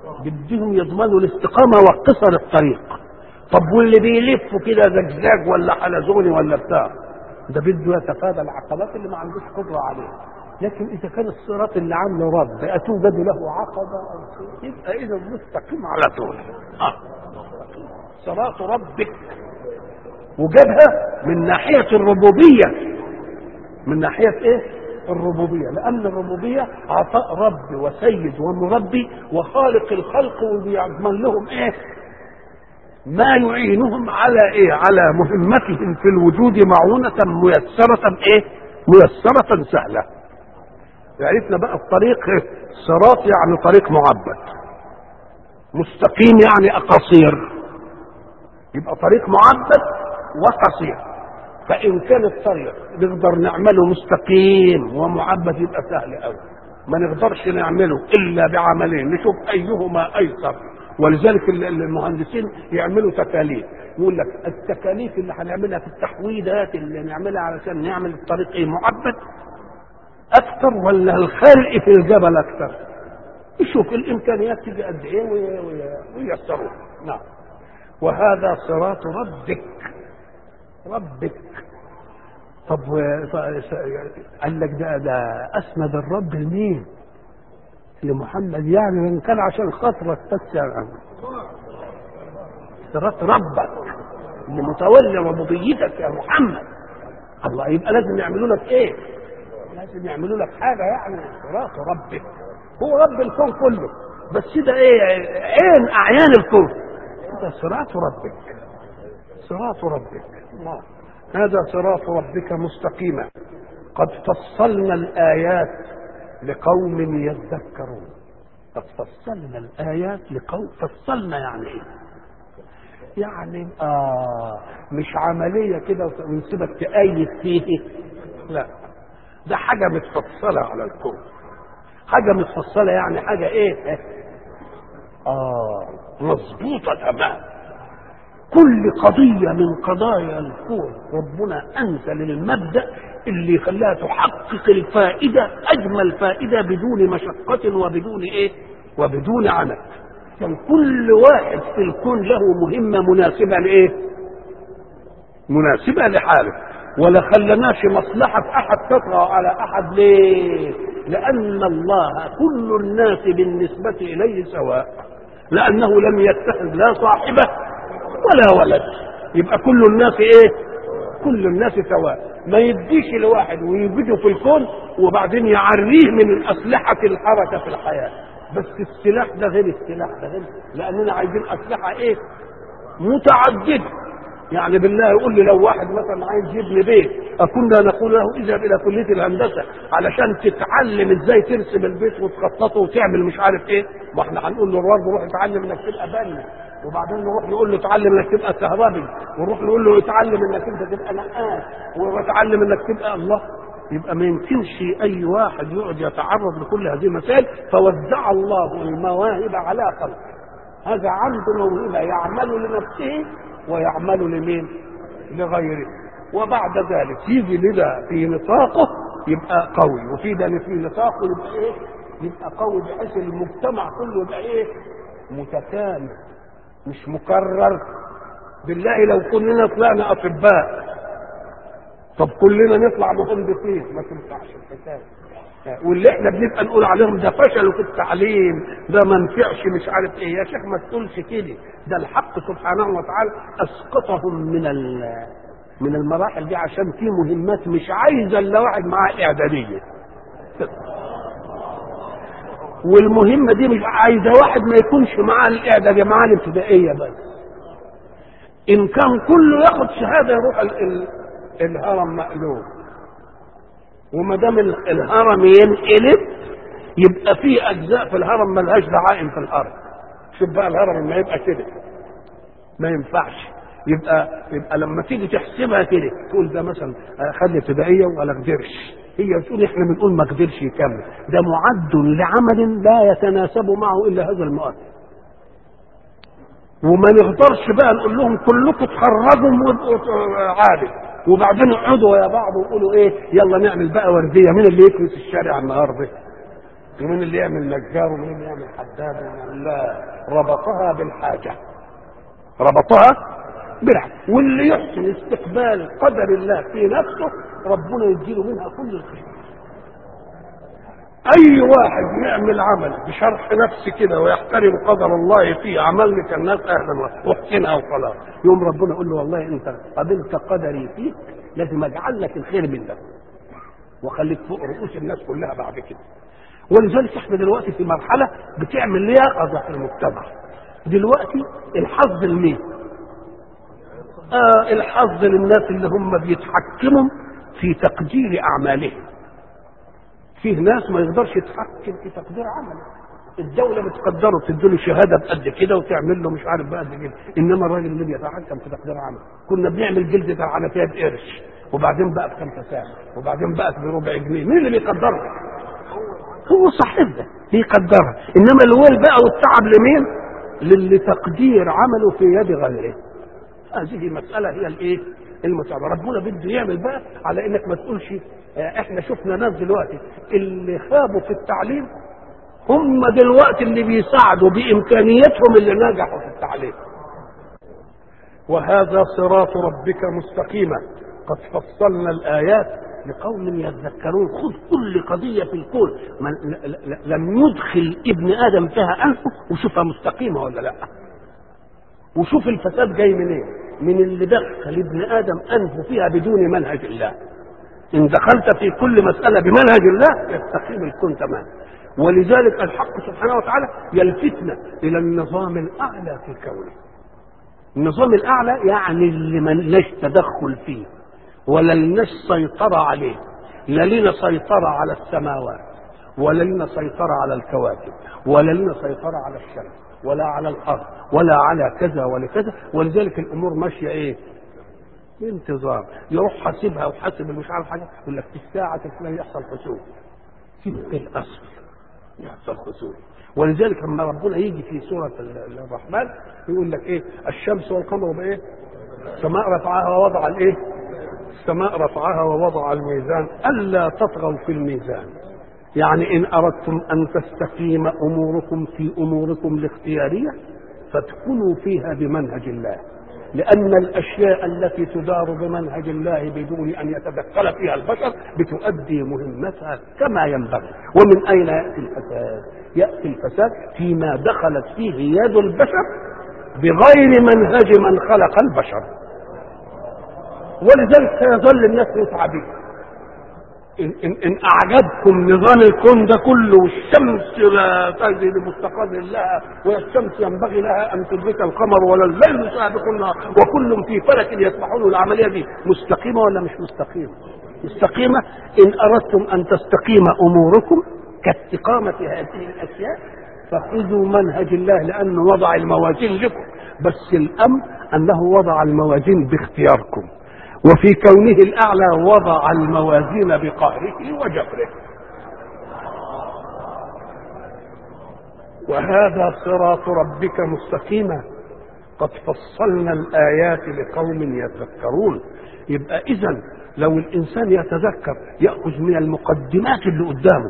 S1: بدهم يضمنوا الاستقامة وقصر الطريق طب واللي بيلفوا كده زجزاج ولا حلزوني ولا بتاع ده بده يتفادى العقبات اللي ما عندوش قدرة عليها لكن إذا كان الصراط اللي عامله رب أتوجد له عقبة يبقى إذا مستقيم على طول آه. صراط ربك وجابها من ناحية الربوبية من ناحية إيه؟ الربوبية لأن الربوبية عطاء رب وسيد ومربي وخالق الخلق وبيضمن لهم إيه؟ ما يعينهم على إيه؟ على مهمتهم في الوجود معونة ميسرة إيه؟ ميسرة سهلة. عرفنا بقى الطريق صراط يعني طريق معبد. مستقيم يعني أقاصير. يبقى طريق معبد وقصير. فإن كان الطريق نقدر نعمله مستقيم ومعبد يبقى سهل قوي ما نقدرش نعمله إلا بعملين نشوف أيهما أيسر ولذلك المهندسين يعملوا تكاليف يقول لك التكاليف اللي هنعملها في التحويلات اللي نعملها علشان نعمل الطريق ايه معبد اكثر ولا الخلق في الجبل اكثر يشوف الامكانيات تيجي قد ايه وييسروها نعم وهذا صراط ربك ربك طب قال لك ده ده اسند الرب لمين؟ لمحمد يعني ان كان عشان خاطرك بس يعني صراط ربك اللي متولي ربوبيتك يا محمد الله يبقى لازم يعملوا لك ايه؟ لازم يعملوا لك حاجه يعني صراط ربك هو رب الكون كله بس ده ايه عين اعيان الكون ده صراط ربك صراط ربك الله هذا صراط ربك مستقيما قد فصلنا الآيات لقوم يذكرون قد فصلنا الآيات لقوم فصلنا يعني إيه؟ يعني آه مش عملية كده ونسيبك تأيد فيه لا ده حاجة متفصلة على الكون حاجة متفصلة يعني حاجة إيه؟ آه مظبوطة تمام كل قضية من قضايا الكون ربنا أنزل المبدأ اللي يخليها تحقق الفائدة أجمل فائدة بدون مشقة وبدون إيه؟ وبدون عنت كان كل واحد في الكون له مهمة مناسبة لإيه؟ مناسبة لحاله ولا خلناش مصلحة أحد تطغى على أحد ليه؟ لأن الله كل الناس بالنسبة إليه سواء لأنه لم يتخذ لا صاحبه ولا ولد يبقى كل الناس ايه كل الناس سواء ما يديش لواحد ويبده في الكون وبعدين يعريه من أسلحة الحركة في الحياة بس السلاح ده غير السلاح ده غير لأننا عايزين أسلحة ايه متعددة يعني بالله يقول لي لو واحد مثلا عايز يبني بيت أكنا نقول له اذهب إلى كلية الهندسة علشان تتعلم ازاي ترسم البيت وتخططه وتعمل مش عارف ايه ما احنا هنقول له برضه روح اتعلم انك تبقى بنا وبعدين نروح نقول له اتعلم انك تبقى كهربي ونروح نقول له اتعلم انك انت تبقى نقاش واتعلم انك تبقى الله يبقى ما يمكنش اي واحد يقعد يتعرض لكل هذه المسائل فوزع الله المواهب على خلقه هذا عنده موهبه يعمل لنفسه ويعمل لمين؟ لغيره وبعد ذلك يجي لذا في نطاقه يبقى قوي وفي ده في نطاقه يبقى ايه؟ يبقى قوي بحيث المجتمع كله يبقى ايه؟ متكامل مش مكرر بالله لو كلنا طلعنا اطباء طب كلنا نطلع مهندسين ما تنفعش الحكايه واللي احنا بنبقى نقول عليهم ده فشلوا في التعليم ده ما نفعش مش عارف ايه يا شيخ ما تقولش كده ده الحق سبحانه وتعالى اسقطهم من من المراحل دي عشان في مهمات مش عايزه الا واحد معاه اعداديه والمهمه دي مش عايزه واحد ما يكونش معاه الاعداديه معاه الابتدائيه بس ان كان كله ياخد شهاده يروح ال ال الهرم مقلوب وما دام الهرم ينقلب يبقى في اجزاء في الهرم ملهاش دعائم في الارض شوف بقى الهرم لما يبقى كده ما ينفعش يبقى يبقى لما تيجي تحسبها كده تقول ده مثلا خد ابتدائيه ولا قدرش هي تقول احنا بنقول ما قدرش يكمل ده معد لعمل لا يتناسب معه الا هذا المؤثر وما نقدرش بقى نقول لهم كلكم تخرجوا وابقوا عادل وبعدين اقعدوا يا بعض وقولوا ايه يلا نعمل بقى ورديه مين اللي يكنس الشارع النهارده ومين اللي يعمل نجار ومين اللي يعمل حداد ومين لا ربطها بالحاجة ربطها بالحاجة واللي يحسن استقبال قدر الله في نفسه ربنا يديله منها كل الخير اي واحد يعمل عمل بشرح نفسه كده ويحترم قدر الله فيه عمل لك الناس اهلا واحسنها وخلاص يوم ربنا يقول له والله انت قبلت قدري فيك لازم اجعل لك الخير من ده وخليك فوق رؤوس الناس كلها بعد كده ولذلك احنا دلوقتي في مرحله بتعمل لياقظه في المجتمع دلوقتي الحظ لمين؟ آه الحظ للناس اللي هم بيتحكموا في تقدير اعمالهم فيه ناس ما يقدرش يتحكم في تقدير عمله الدولة بتقدره تديله شهادة بقد كده وتعمل له مش عارف بقد كده إنما الراجل اللي بيتحكم في تقدير عمله كنا بنعمل جلدة العنفية بقرش وبعدين بقت بخمسة ساعة وبعدين بقت بربع جنيه مين اللي بيقدرها؟ هو صاحب ده بيقدرها إنما الويل بقى والتعب لمين؟ للي تقدير عمله في يد غيره هذه مسألة هي الإيه؟ المتابعة ربنا بده يعمل بقى على إنك ما تقولش احنا شفنا ناس دلوقتي اللي خابوا في التعليم هم دلوقتي اللي بيساعدوا بامكانياتهم اللي نجحوا في التعليم وهذا صراط ربك مستقيما قد فصلنا الايات لقوم يذكرون خذ كل قضيه في الكون من لم يدخل ابن ادم فيها انفه وشوفها مستقيمه ولا لا وشوف الفساد جاي منين إيه؟ من اللي دخل ابن ادم انفه فيها بدون منهج الله إن دخلت في كل مسألة بمنهج الله يستقيم الكون تمام ولذلك الحق سبحانه وتعالى يلفتنا إلى النظام الأعلى في كونه النظام الأعلى يعني اللي ما لناش تدخل فيه ولا لناش سيطرة عليه لا لنا سيطرة على السماوات ولا لنا سيطرة على الكواكب ولا لنا سيطرة على الشمس ولا على الأرض ولا على كذا ولا كذا ولذلك الأمور ماشية إيه بانتظام يروح حاسبها وحاسب مش عارف حاجه يقول لك في الساعه الفلانيه يحصل خسوف في الاصل يحصل خسوف ولذلك لما ربنا يجي في سوره الرحمن يقول لك ايه الشمس والقمر بايه السماء رفعها ووضع الايه السماء رفعها ووضع الميزان الا تطغوا في الميزان يعني ان اردتم ان تستقيم اموركم في اموركم الاختياريه فادخلوا فيها بمنهج الله لأن الأشياء التي تدار بمنهج الله بدون أن يتدخل فيها البشر بتؤدي مهمتها كما ينبغي ومن أين يأتي الفساد يأتي الفساد فيما دخلت فيه يد البشر بغير منهج من خلق البشر ولذلك سيظل الناس متعبين إن, إن, إن أعجبكم نظام الكون ده كله والشمس لا تجري لمستقر لها والشمس ينبغي لها أن تدرك القمر ولا الليل سابق النهار وكل في فلك يسبحون العملية دي مستقيمة ولا مش مستقيمة؟ مستقيمة إن أردتم أن تستقيم أموركم كاستقامة هذه الأشياء فخذوا منهج الله لأنه وضع الموازين لكم بس الأمر أنه وضع الموازين باختياركم وفي كونه الأعلى وضع الموازين بقهره وجبره وهذا صراط ربك مستقيما قد فصلنا الآيات لقوم يتذكرون يبقى إذا لو الإنسان يتذكر يأخذ من المقدمات اللي قدامه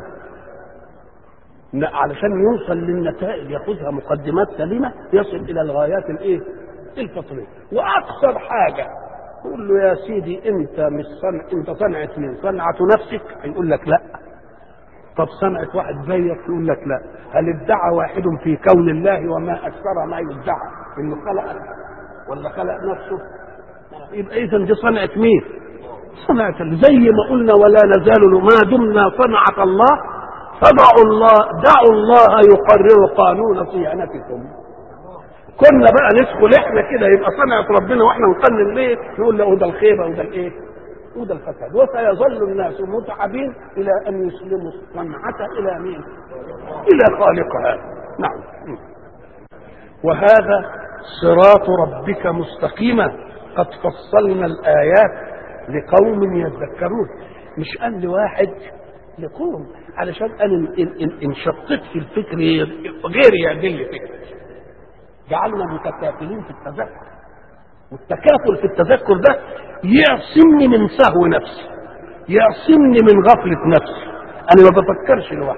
S1: علشان يوصل للنتائج ياخذها مقدمات سليمة يصل إلى الغايات الإيه؟ الفصلية وأقصر حاجة تقول له يا سيدي انت مش صنع انت صنعة مين؟ صنعة نفسك؟ هيقول لك لا. طب صنعة واحد زيك يقول لك لا. هل ادعى واحد في كون الله وما اكثر ما يدعى انه خلق ولا خلق نفسه؟ يبقى اذا دي صنعة مين؟ صنعة زي ما قلنا ولا نزال ما دمنا صنعة الله فدعوا الله دعوا الله يقرر قانون صيانتكم. كنا بقى ندخل احنا كده يبقى صنعة ربنا واحنا نقنن ليه نقول له ده الخيبة وده الايه وده الفساد وسيظل الناس متعبين الى ان يسلموا الصنعة الى مين الى خالقها نعم وهذا صراط ربك مستقيما قد فصلنا الايات لقوم يذكرون مش قال لواحد لقوم علشان انا ان, إن, إن شطت في الفكر غير يعدل فكري جعلنا متكافلين في التذكر والتكافل في التذكر ده يعصمني من سهو نفسي يعصمني من غفلة نفسي أنا ما بفكرش لوحدي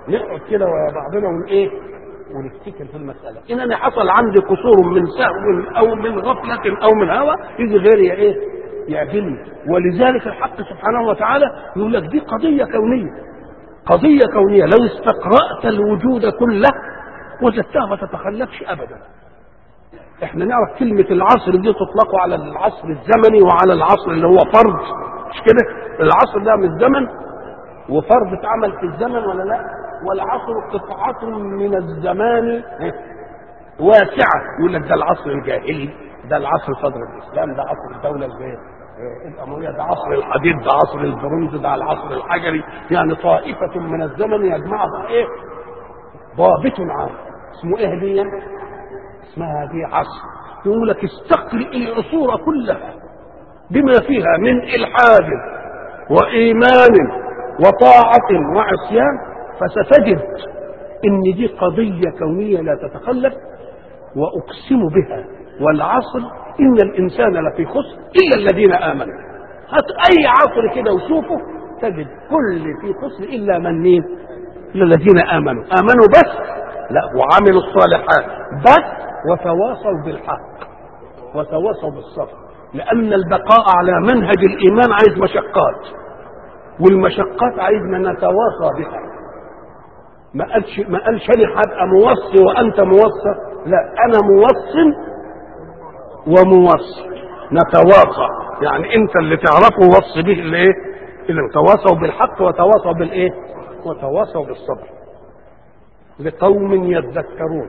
S1: نقعد كده ويا بعضنا ون ايه ونفتكر في المساله ان انا حصل عندي قصور من سهو او من غفله او من هوى يجي غيري ايه يعدلني ولذلك الحق سبحانه وتعالى يقول لك دي قضيه كونيه قضيه كونيه لو استقرات الوجود كله وجدتها ما تتخلفش ابدا احنا نعرف كلمة العصر دي تطلق على العصر الزمني وعلى العصر اللي هو فرض مش كده العصر ده مش زمن وفرض اتعمل في الزمن ولا لا والعصر قطعة من الزمان واسعة يقول لك ده العصر الجاهلي ده العصر صدر الإسلام ده عصر الدولة الغير الأموية ده عصر الحديد ده عصر البرونز ده العصر الحجري يعني طائفة من الزمن يجمعها إيه ضابط عام اسمه إيه دي اسمها دي عصر يقول لك استقرئ العصور كلها بما فيها من إلحاد وإيمان وطاعة وعصيان فستجد إن دي قضية كونية لا تتخلف وأقسم بها والعصر إن الإنسان لفي خسر إلا الذين آمنوا هات أي عصر كده وشوفه تجد كل في خسر إلا من مين إلا الذين آمنوا آمنوا بس لا وعملوا الصالحات بس وتواصوا بالحق وتواصوا بالصبر لأن البقاء على منهج الإيمان عايز مشقات والمشقات عايزنا نتواصى بها ما قالش ما قالش انا هبقى موصي وانت موصى لا انا موصي وموصي نتواصى يعني انت اللي تعرفه وصي به الايه اللي تواصوا بالحق وتواصوا بالايه وتواصوا بالصبر لقوم يذكرون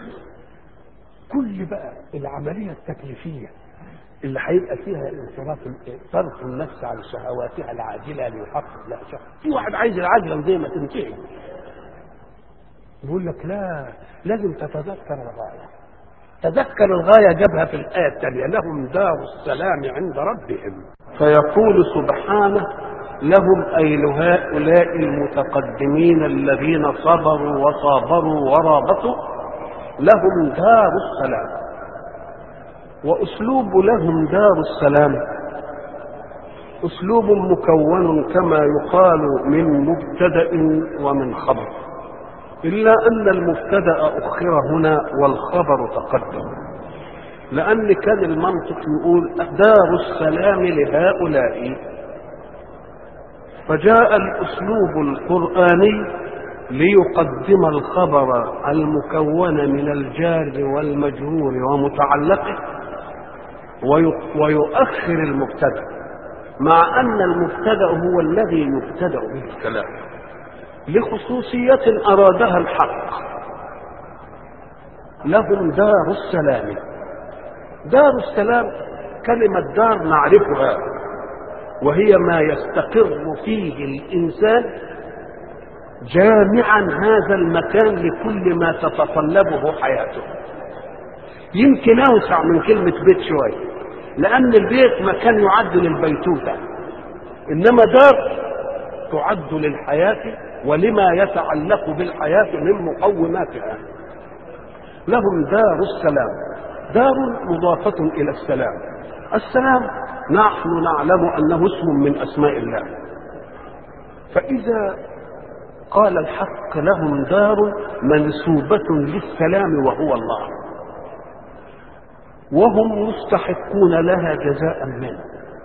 S1: كل بقى العمليه التكليفيه اللي هيبقى فيها انصراف صرف النفس عن شهواتها العاجله ليحقق لها شهوه في واحد عايز العاجله زي ما تنتهي يقول لك لا لازم تتذكر الغايه تذكر الغايه جابها في الايه الثانيه لهم دار السلام عند ربهم فيقول سبحانه لهم اي لهؤلاء المتقدمين الذين صبروا وصابروا ورابطوا لهم دار السلام واسلوب لهم دار السلام اسلوب مكون كما يقال من مبتدا ومن خبر الا ان المبتدا اخر هنا والخبر تقدم لان كان المنطق يقول دار السلام لهؤلاء فجاء الاسلوب القراني ليقدم الخبر المكون من الجار والمجرور ومتعلقه ويؤخر المبتدا مع ان المبتدا هو الذي يبتدا به الكلام لخصوصيه ارادها الحق لهم دار السلام دار السلام كلمه دار نعرفها وهي ما يستقر فيه الانسان جامعا هذا المكان لكل ما تتطلبه حياته يمكن اوسع من كلمه بيت شويه لان البيت مكان يعد للبيتوته انما دار تعد للحياه ولما يتعلق بالحياه من مقوماتها لهم دار السلام دار مضافه الى السلام السلام نحن نعلم انه اسم من اسماء الله فاذا قال الحق لهم دار منسوبه للسلام وهو الله وهم مستحقون لها جزاء منه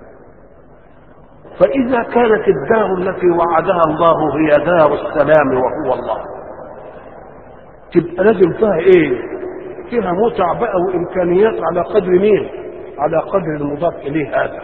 S1: فإذا كانت الدار التي وعدها الله هي دار السلام وهو الله تبقى لازم فيها ايه فيها متع بقى وامكانيات على قدر مين على قدر المضاف اليه هذا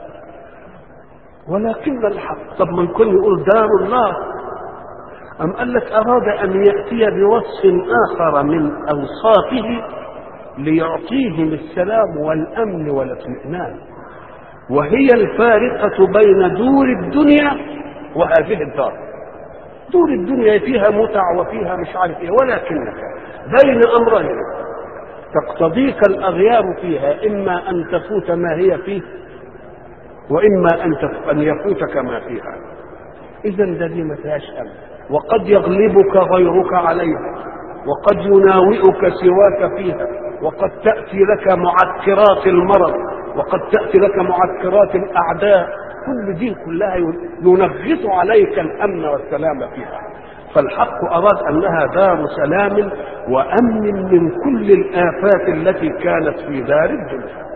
S1: ولكن الحق طب من كل يقول دار الله أم قال لك أراد أن يأتي بوصف آخر من أوصافه ليعطيهم السلام والامن والاطمئنان وهي الفارقه بين دور الدنيا وهذه الدار دور الدنيا فيها متع وفيها مش عارف ايه ولكنك بين امرين تقتضيك الاغيار فيها اما ان تفوت ما هي فيه واما ان ان يفوتك ما فيها اذا ده دي ما فيهاش امن وقد يغلبك غيرك عليها وقد يناوئك سواك فيها وقد تأتي لك معكرات المرض وقد تأتي لك معكرات الأعداء كل دي كلها ينغص عليك الأمن والسلام فيها فالحق أراد أنها دار سلام وأمن من كل الآفات التي كانت في دار الدنيا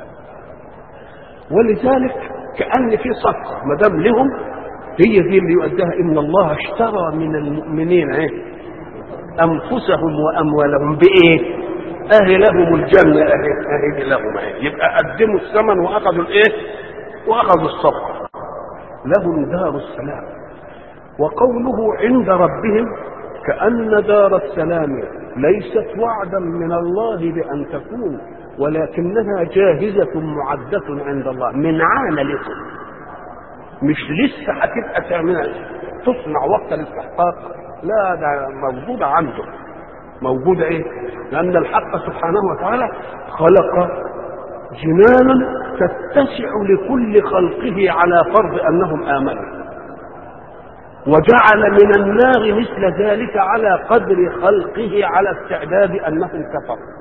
S1: ولذلك كأن في صفقة ما دام لهم هي دي اللي يؤديها إن الله اشترى من المؤمنين ايه أنفسهم وأموالهم بإيه؟ أهي لهم الجنة أهي أهي لهم أهي يبقى قدموا الثمن وأخذوا الإيه؟ وأخذوا الصفقة لهم دار السلام وقوله عند ربهم كأن دار السلام ليست وعدا من الله بأن تكون ولكنها جاهزة معدة عند الله من عان لكم مش لسه هتبقى تعملها تصنع وقت الاستحقاق لا ده موجودة عنده موجودة ايه لأن الحق سبحانه وتعالى خلق جنانا تتسع لكل خلقه على فرض أنهم آمنوا وجعل من النار مثل ذلك على قدر خلقه على استعداد أنهم كفروا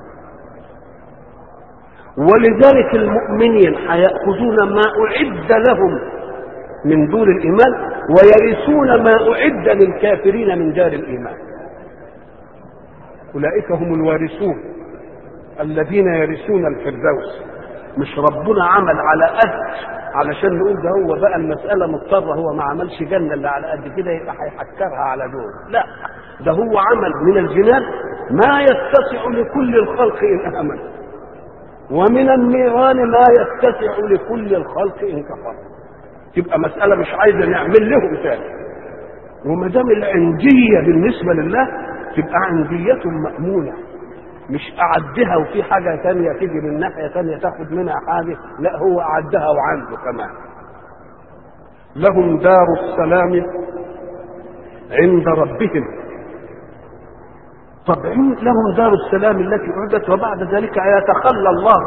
S1: ولذلك المؤمنين هيأخذون ما أعد لهم من دور الإيمان ويرثون ما أعد للكافرين من دار الإيمان أولئك هم الوارثون الذين يرثون الفردوس مش ربنا عمل على قد علشان نقول ده هو بقى المسألة مضطرة هو ما عملش جنة اللي على قد كده يبقى هيحكرها على دول لا ده هو عمل من الجنان ما يتسع لكل الخلق إن آمن ومن النيران ما يتسع لكل الخلق إن كفر تبقى مسألة مش عايزة نعمل لهم تاني وما دام العندية بالنسبة لله تبقى عندية مأمونة مش أعدها وفي حاجة تانية تيجي من ناحية تانية تاخد منها حاجة لا هو أعدها وعنده كمان لهم دار السلام عند ربهم طب لهم دار السلام التي أعدت وبعد ذلك يتخلى الله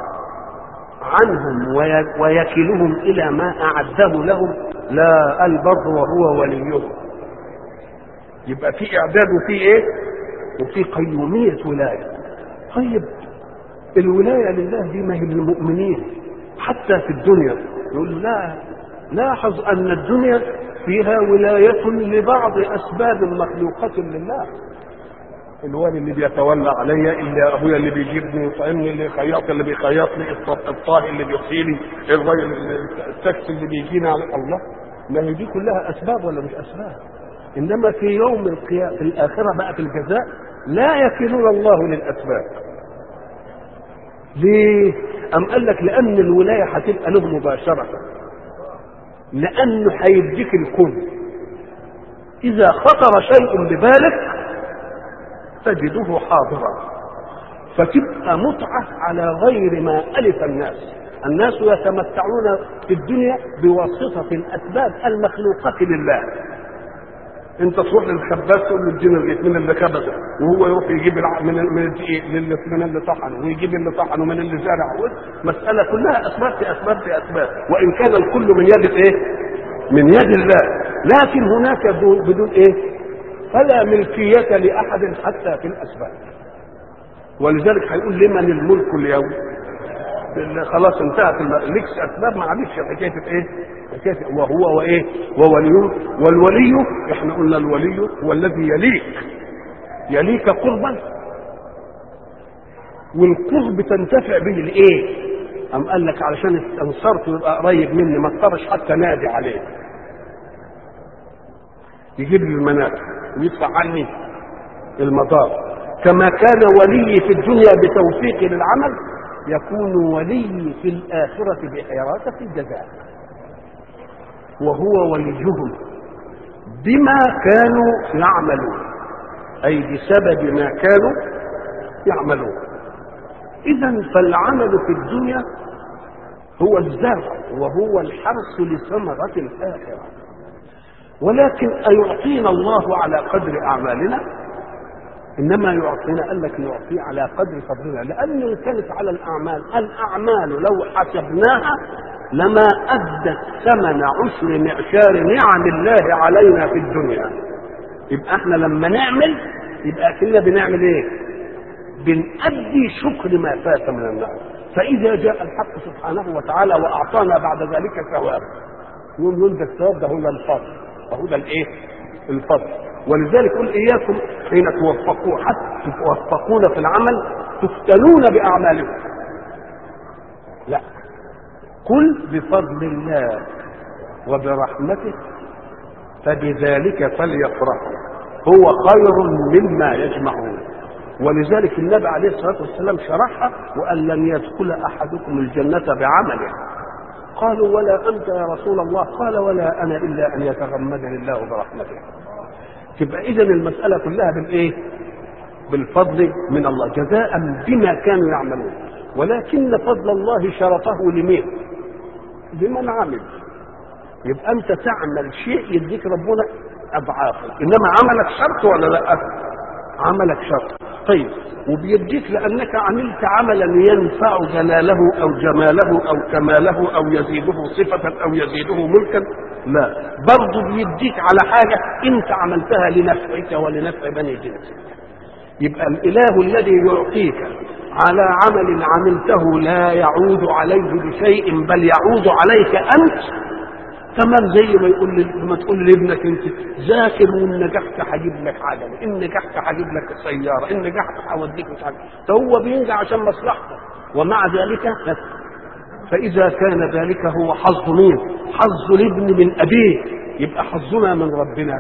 S1: عنهم ويكلهم إلى ما أعده لهم لا البر وهو وليهم يبقى في إعداد وفي إيه وفي قيومية ولاية طيب الولاية لله دي ما هي للمؤمنين حتى في الدنيا يقول لا لاحظ أن الدنيا فيها ولاية لبعض أسباب مخلوقة لله الوالي اللي بيتولى عليا اللي ابويا اللي بيجيبني ويطعمني اللي خياط اللي بيخيطني الطاهي اللي بيحيلي الراجل التاكسي اللي بيجينا على الله ما هي دي كلها اسباب ولا مش اسباب انما في يوم القيامه في الاخره بقى في الجزاء لا يكلون الله للاسباب ليه ام قال لك لان الولايه هتبقى له مباشره لانه هيديك الكل اذا خطر شيء ببالك تجده حاضرا فتبقى متعة على غير ما ألف الناس الناس يتمتعون في الدنيا بواسطة الأسباب المخلوقة لله انت تروح للخباز تقول له اديني الغيث من اللي خبزه وهو يروح يجيب الع... من من الدقيق للي من اللي طحن ويجيب اللي طحن ومن اللي زرع مسألة كلها أسباب في أسباب في أسباب وإن كان الكل من يد إيه؟ من يد الله لكن هناك بدون, بدون إيه؟ فلا ملكية لأحد حتى في الأسباب ولذلك هيقول لمن الملك اليوم خلاص انتهت لكس أسباب معلش حكاية إيه حكاية وهو وإيه ووليه والولي إحنا قلنا الولي هو الذي يليك يليك قربا والقرب تنتفع به لإيه أم قال لك علشان استنصرت يبقى قريب مني ما اضطرش حتى نادي عليه يجيب لي المنافع ويدفع عني المضار كما كان ولي في الدنيا بتوفيقي للعمل يكون ولي في الآخرة بحراسة الجزاء وهو وليهم بما كانوا يعملون أي بسبب ما كانوا يعملون إذا فالعمل في الدنيا هو الزرع وهو الحرث لثمرة الآخرة ولكن أيعطينا الله على قدر أعمالنا إنما يعطينا قال لك نعطي على قدر فضلنا لأن كانت على الأعمال الأعمال لو حسبناها لما أدت ثمن عشر معشار نعم الله علينا في الدنيا يبقى احنا لما نعمل يبقى كنا بنعمل ايه بنأدي شكر ما فات من النعم فإذا جاء الحق سبحانه وتعالى وأعطانا بعد ذلك ثواب يقول يقول ده الثواب ده هو الفضل وهو ده الايه الفضل ولذلك قل اياكم حين توفقون حتى توفقون في العمل تفتنون باعمالكم لا قل بفضل الله وبرحمته فبذلك فليفرحوا هو خير مما يجمعون ولذلك النبي عليه الصلاه والسلام شرحها وان لن يدخل احدكم الجنه بعمله قالوا ولا انت يا رسول الله قال ولا انا الا ان يتغمدني الله برحمته تبقى اذا المساله كلها بالايه بالفضل من الله جزاء بما كانوا يعملون ولكن فضل الله شرطه لمين لمن عمل يبقى انت تعمل شيء يديك ربنا اضعافه انما عملك شرط ولا لا عملك شرط طيب وبيديك لانك عملت عملا ينفع جلاله او جماله او كماله او يزيده صفه او يزيده ملكا لا برضه بيديك على حاجه انت عملتها لنفعك ولنفع بني جنسك يبقى الاله الذي يعطيك على عمل عملته لا يعود عليه بشيء بل يعود عليك انت تمام زي ما يقول لي لما تقول لابنك انت ذاكر وان نجحت هجيب لك عجله ان نجحت هجيب لك سياره ان نجحت هوديك مش عارف فهو بينجح عشان مصلحته ومع ذلك فاذا كان ذلك هو حظ مين حظ الابن من ابيه يبقى حظنا من ربنا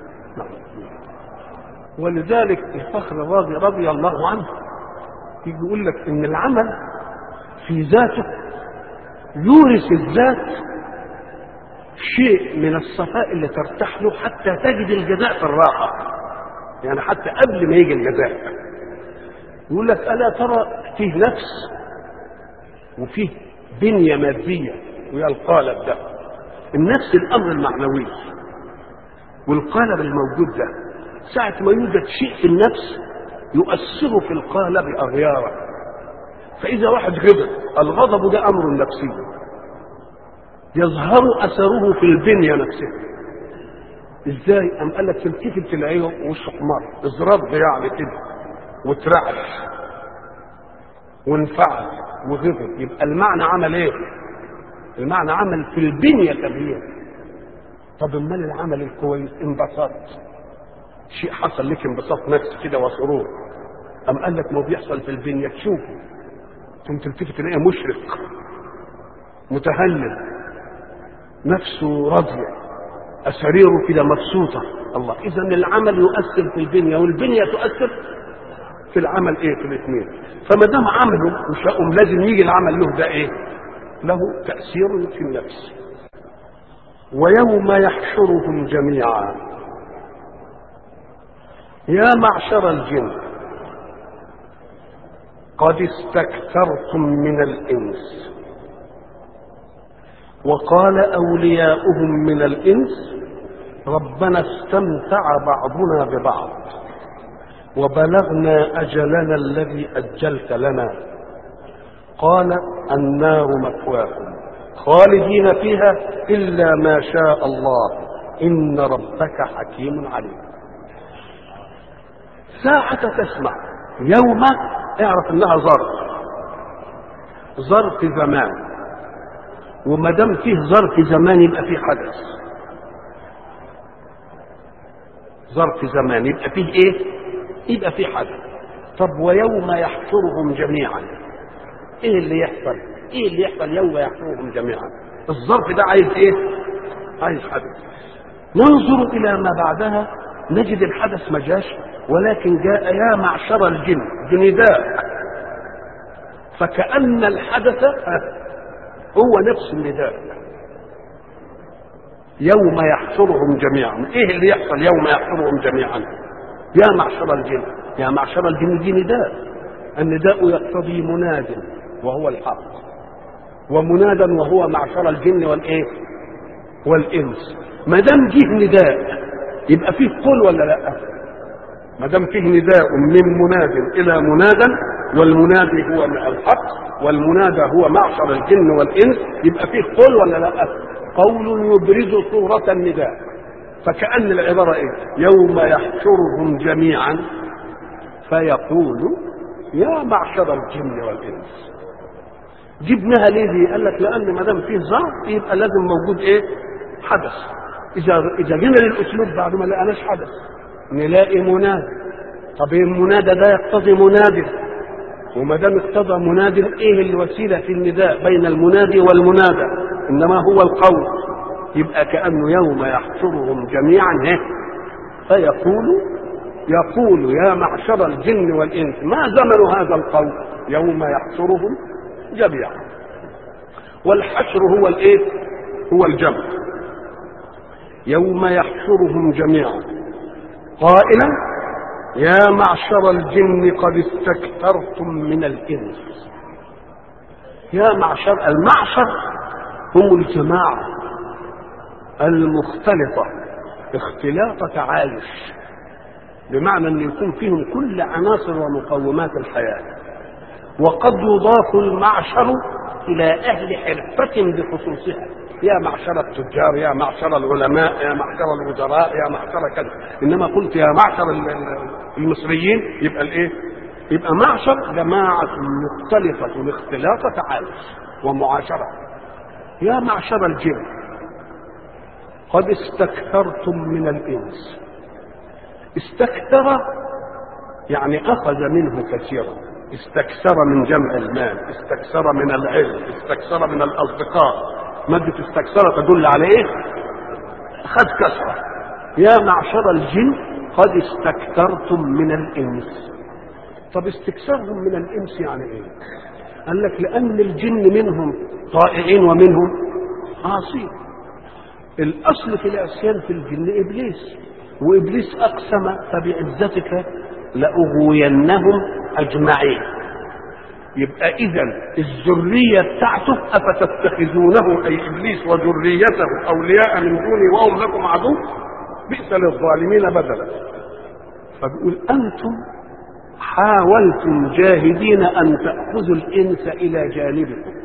S1: ولذلك الفخر الراضي رضي الله عنه يجي يقول لك ان العمل في ذاته يورث الذات شيء من الصفاء اللي ترتاح له حتى تجد الجزاء في الراحة يعني حتى قبل ما يجي الجزاء يقول لك ألا ترى فيه نفس وفيه بنية مادية وهي القالب ده النفس الأمر المعنوي والقالب الموجود ده ساعة ما يوجد شيء في النفس يؤثر في القالب أغيارا فإذا واحد غضب الغضب ده أمر نفسي يظهر اثره في البنيه نفسها ازاي ام قال لك تلتفت تلاقيه وشه حمار اضراب يعني كده وترعش وانفعل وغضب يبقى المعنى عمل ايه المعنى عمل في البنيه تغيير طب امال العمل الكويس انبساط شيء حصل لك انبساط نفسي كده وسرور ام قال لك ما بيحصل في البنيه تشوفه ثم تلتفت تلاقيه مشرق متهلل نفسه راضية أساريره كده مبسوطة الله إذا العمل يؤثر في البنية والبنية تؤثر في العمل إيه في الاثنين فما دام عمله مش هقوم لازم يجي العمل له ده إيه له تأثير في النفس ويوم يحشرهم جميعا يا معشر الجن قد استكثرتم من الإنس وقال أولياؤهم من الإنس ربنا استمتع بعضنا ببعض وبلغنا أجلنا الذي أجلت لنا قال النار مثواكم خالدين فيها إلا ما شاء الله إن ربك حكيم عليم ساعة تسمع يوم اعرف انها ظرف ظرف زمان وما دام فيه ظرف زمان يبقى فيه حدث ظرف زمان يبقى فيه ايه يبقى فيه حدث طب ويوم يحشرهم جميعا ايه اللي يحصل ايه اللي يحصل يوم يحشرهم جميعا الظرف ده عايز ايه عايز حدث ننظر الى ما بعدها نجد الحدث ما جاش ولكن جاء يا معشر الجن بنداء فكأن الحدث هو نفس النداء يوم يحشرهم جميعا ايه اللي يحصل يوم يحشرهم جميعا يا معشر الجن يا معشر الجن دي نداء النداء يقتضي مناد وهو الحق ومنادا وهو معشر الجن والايه والانس ما دام جه نداء يبقى فيه قول ولا لا ما دام فيه نداء من مناد الى منادى والمنادي هو الحق والمنادى هو معشر الجن والانس يبقى فيه قول ولا لا قول يبرز صورة النداء فكأن العبارة ايه يوم يحشرهم جميعا فيقول يا معشر الجن والانس جبناها ليه دي قال لك لان ما دام فيه ظرف يبقى لازم موجود ايه حدث اذا اذا جينا للاسلوب بعد ما لقناش حدث نلاقي منادي طب المنادى ده يقتضي منادي وما دام اقتضى منادي ايه الوسيله في النداء بين المنادي والمنادى انما هو القول يبقى كانه يوم يحشرهم جميعا هه فيقول يقول يا معشر الجن والانس ما زمن هذا القول يوم يحشرهم جميعا والحشر هو الايه هو الجمع يوم يحشرهم جميعا قائلا يا معشر الجن قد استكثرتم من الانس يا معشر المعشر هم الجماعه المختلطه اختلاط تعايش بمعنى ان يكون فيهم كل عناصر ومقومات الحياه وقد يضاف المعشر الى اهل حرفه بخصوصها يا معشر التجار يا معشر العلماء يا معشر الوزراء يا معشر كذا انما قلت يا معشر المصريين يبقى الايه يبقى معشر جماعة مختلفة الاختلاط تعايش ومعاشرة يا معشر الجن قد استكثرتم من الإنس استكثر يعني أخذ منه كثيرا استكثر من جمع المال استكثر من العلم استكثر من الأصدقاء مادة استكثر تدل على ايه خد كثرة يا معشر الجن قد استكثرتم من الانس طب استكثارهم من الانس يعني ايه قال لك لان الجن منهم طائعين ومنهم عاصين الاصل في العصيان في الجن ابليس وابليس اقسم فبعزتك لاغوينهم اجمعين يبقى اذا الذريه بتاعته افتتخذونه اي ابليس وذريته اولياء من دوني وهم لكم عدو بئس للظالمين بدلا فبيقول انتم حاولتم جاهدين ان تاخذوا الانس الى جانبكم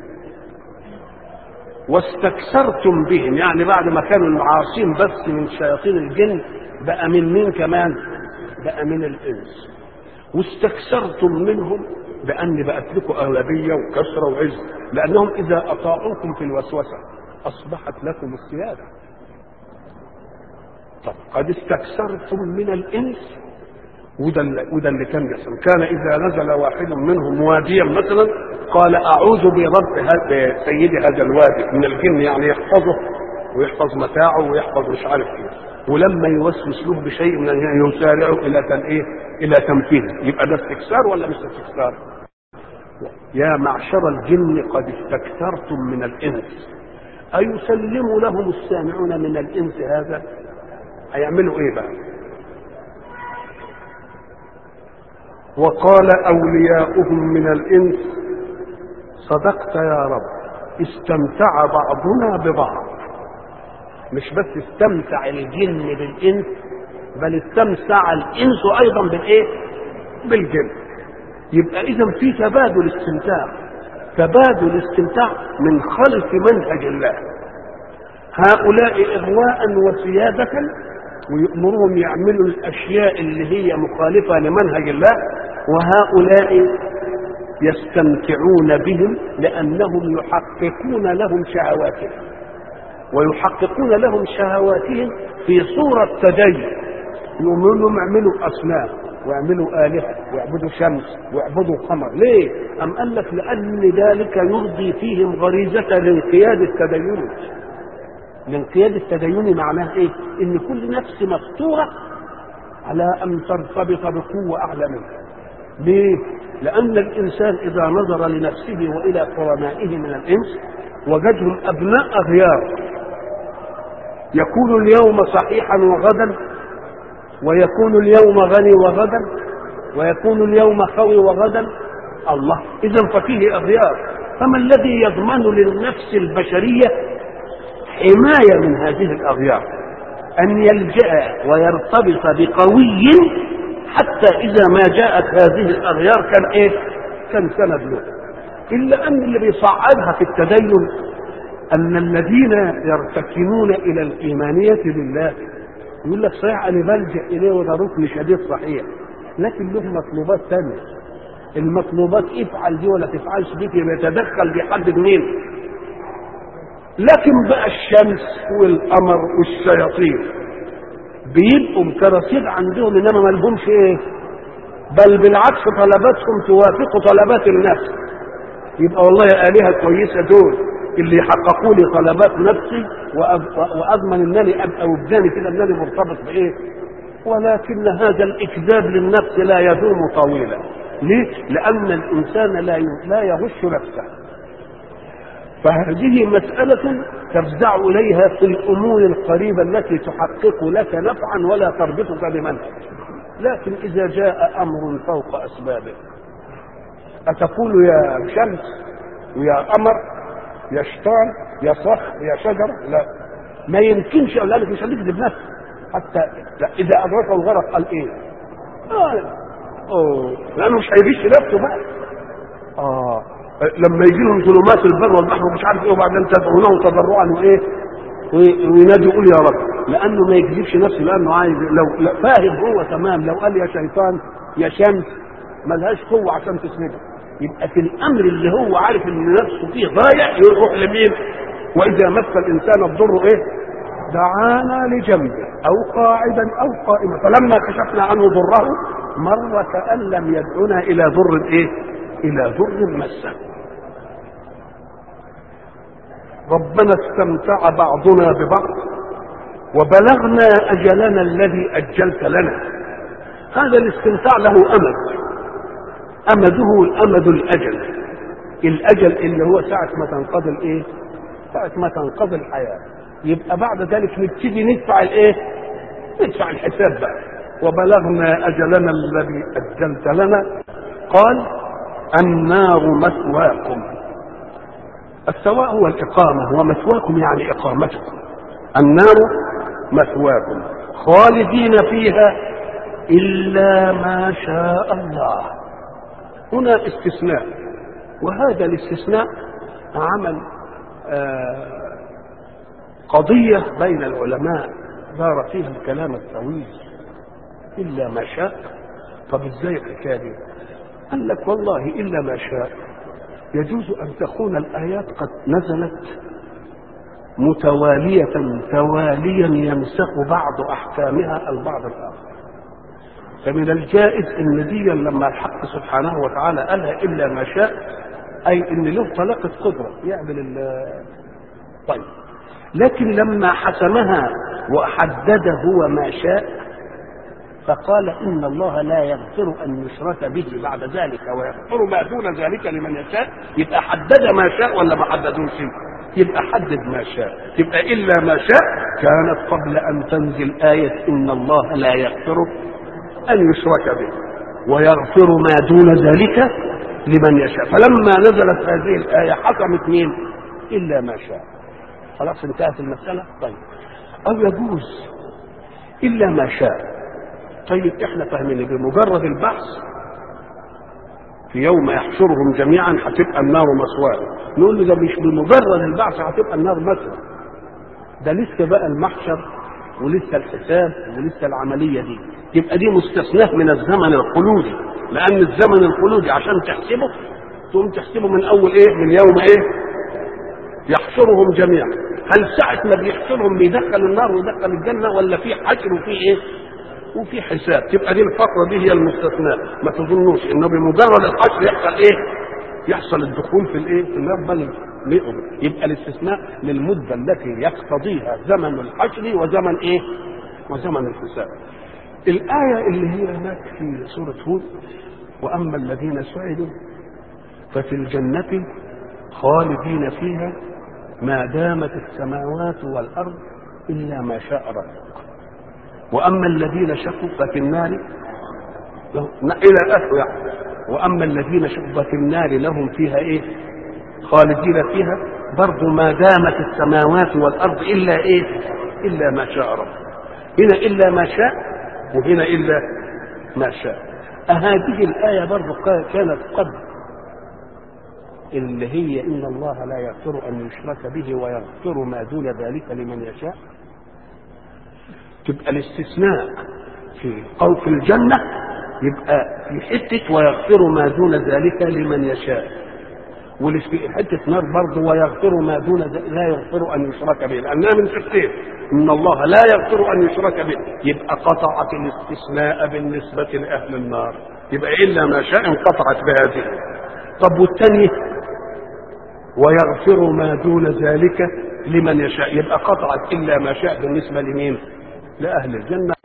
S1: واستكثرتم بهم يعني بعد ما كانوا المعاصين بس من شياطين الجن بقى من مين كمان بقى من الانس واستكثرتم منهم بأن بقت لكم أغلبية وكثرة وعز لأنهم إذا أطاعوكم في الوسوسة أصبحت لكم السيادة طب قد استكثرتم من الإنس وده اللي, وده اللي كان يحصل كان إذا نزل واحد منهم واديا مثلا قال أعوذ برب هذا سيد هذا الوادي من الجن يعني يحفظه ويحفظ متاعه ويحفظ مش عارف ايه ولما يوسوس له بشيء من يسارعه الى ايه الى تنفيذه يبقى ده استكثار ولا مش استكثار يا معشر الجن قد استكثرتم من الانس ايسلم لهم السامعون من الانس هذا هيعملوا ايه بقى وقال اولياؤهم من الانس صدقت يا رب استمتع بعضنا ببعض مش بس استمتع الجن بالانس بل استمتع الانس ايضا بالايه بالجن يبقى اذا في تبادل استمتاع تبادل استمتاع من خلف منهج الله هؤلاء اغواء وسياده ويأمرهم يعملوا الاشياء اللي هي مخالفه لمنهج الله وهؤلاء يستمتعون بهم لانهم يحققون لهم شهواتهم ويحققون لهم شهواتهم في صورة تدين يقولوا لهم اعملوا أصنام واعملوا آلهة واعبدوا شمس واعبدوا قمر ليه؟ أم قال لك لأن ذلك يرضي فيهم غريزة الانقياد التديني الانقياد التديني معناه ايه؟ ان كل نفس مفطورة على ان ترتبط بقوة اعلى منها ليه؟ لأن الإنسان إذا نظر لنفسه وإلى قرنائه من الإنس وجدهم أبناء أغيار يكون اليوم صحيحا وغدا ويكون اليوم غني وغدا ويكون اليوم خوي وغدا الله اذا ففيه اغيار فما الذي يضمن للنفس البشريه حمايه من هذه الاغيار ان يلجا ويرتبط بقوي حتى اذا ما جاءت هذه الاغيار كان ايه كان سند له الا ان اللي بيصعدها في التدين أن الذين يرتكنون إلى الإيمانية بالله يقول لك صحيح أنا بلجأ إليه وده ركن شديد صحيح لكن له مطلوبات ثانية المطلوبات افعل دي ولا تفعلش دي بيتدخل بيحدد مين لكن بقى الشمس والقمر والشياطين بيبقوا كراسيد عندهم انما ما لهمش ايه بل بالعكس طلباتهم توافق طلبات النفس يبقى والله آلهة كويسة دول اللي يحققوا لي طلبات نفسي وأب- وأضمن أنني أبقى وجداني كده أنني مرتبط بإيه؟ ولكن هذا الإكذاب للنفس لا يدوم طويلا ليه؟ لأن الإنسان لا ي- لا يغش نفسه فهذه مسألة تفزع إليها في الأمور القريبة التي تحقق لك نفعا ولا تربطك بمنهج لكن إذا جاء أمر فوق أسبابه أتقول يا شمس ويا قمر يا شيطان يا صخر يا شجر لا ما يمكنش أقول لك مش هتكذب نفسك حتى لا إذا أدركه الغرق قال إيه؟ آه. أوه. لأنه مش هيغش نفسه بقى آه لما يجي لهم ظلمات البر والبحر ومش عارف ايه وبعدين تدعونه تضرعا وايه وي- وينادي يقول يا رب لانه ما يكذبش نفسه لانه عايز لو لو فاهم هو تمام لو قال يا شيطان يا شمس ملهاش قوه عشان تسنده يبقى في الامر اللي هو عارف ان نفسه فيه ضايع يروح لمين واذا مس الانسان الضر ايه دعانا لجنبه او قاعدا او قائما فلما كشفنا عنه ضره مر كان لم يدعنا الى ضر ايه الى ضر مسه ربنا استمتع بعضنا ببعض وبلغنا اجلنا الذي اجلت لنا هذا الاستمتاع له امد امده الامد الاجل الاجل اللي هو ساعه ما تنقضي الايه ساعه ما تنقضي الحياه يبقى بعد ذلك نبتدي ندفع الايه ندفع الحساب بقى وبلغنا اجلنا الذي اجلت لنا قال النار مثواكم السواء هو الإقامة ومثواكم يعني إقامتكم النار مثواكم خالدين فيها إلا ما شاء الله هنا استثناء وهذا الاستثناء عمل آه قضية بين العلماء دار فيها الكلام الطويل إلا ما شاء طب ازاي الحكاية دي؟ قال لك والله إلا ما شاء يجوز أن تكون الآيات قد نزلت متوالية تواليا يمسك بعض أحكامها البعض الآخر فمن الجائز ان دي لما الحق سبحانه وتعالى قالها الا ما شاء اي ان له طلاقه قدره يعمل ال- طيب لكن لما حسمها وحدد هو ما شاء فقال ان الله لا يغفر ان يشرك به بعد ذلك ويغفر ما دون ذلك لمن يشاء يبقى حدد ما شاء ولا ما حددوش يبقى حدد ما شاء يبقى الا ما شاء كانت قبل ان تنزل ايه ان الله لا يغفر ان يشرك به ويغفر ما دون ذلك لمن يشاء فلما نزلت هذه الايه حكمت مين الا ما شاء خلاص انتهت المساله طيب او يجوز الا ما شاء طيب احنا فاهمين بمجرد البحث في يوم يحشرهم جميعا هتبقى النار مسواه نقول له ده مش بمجرد البعث هتبقى النار مسوى ده لسه بقى المحشر ولسه الحساب ولسه العملية دي يبقى دي مستثناة من الزمن الخلودي لأن الزمن الخلودي عشان تحسبه تقوم تحسبه من أول إيه من يوم إيه يحشرهم جميعا هل ساعة ما بيحشرهم بيدخل النار ويدخل الجنة ولا في حشر وفي إيه وفي حساب تبقى دي الفترة دي هي المستثناء ما تظنوش انه بمجرد الحشر يحصل ايه يحصل الدخول في الايه في النار بل يبقى الاستثناء للمدة التي يقتضيها زمن الحشر وزمن ايه وزمن الحساب الآية اللي هي هناك في سورة هود وأما الذين سعدوا ففي الجنة خالدين فيها ما دامت السماوات والأرض إلا ما شاء ربك واما الذين شكوا ففي النار لهم الى اخره يعني واما الذين شكوا ففي النار لهم فيها ايه خالدين فيها برضو ما دامت السماوات والارض الا ايه الا ما شاء رب هنا الا ما شاء وهنا الا ما شاء هذه الايه برضو كانت قبل اللي هي ان الله لا يغفر ان يشرك به ويغفر ما دون ذلك لمن يشاء تبقى الاستثناء في او في الجنه يبقى في حته ويغفر ما دون ذلك لمن يشاء واللي في حته نار برضه ويغفر ما دون ذلك لا يغفر ان يشرك به لانها من حتتين ان الله لا يغفر ان يشرك به يبقى قطعت الاستثناء بالنسبه لاهل النار يبقى الا ما شاء انقطعت بهذه طب والثانيه ويغفر ما دون ذلك لمن يشاء يبقى قطعت الا ما شاء بالنسبه لمين لاهل الجنه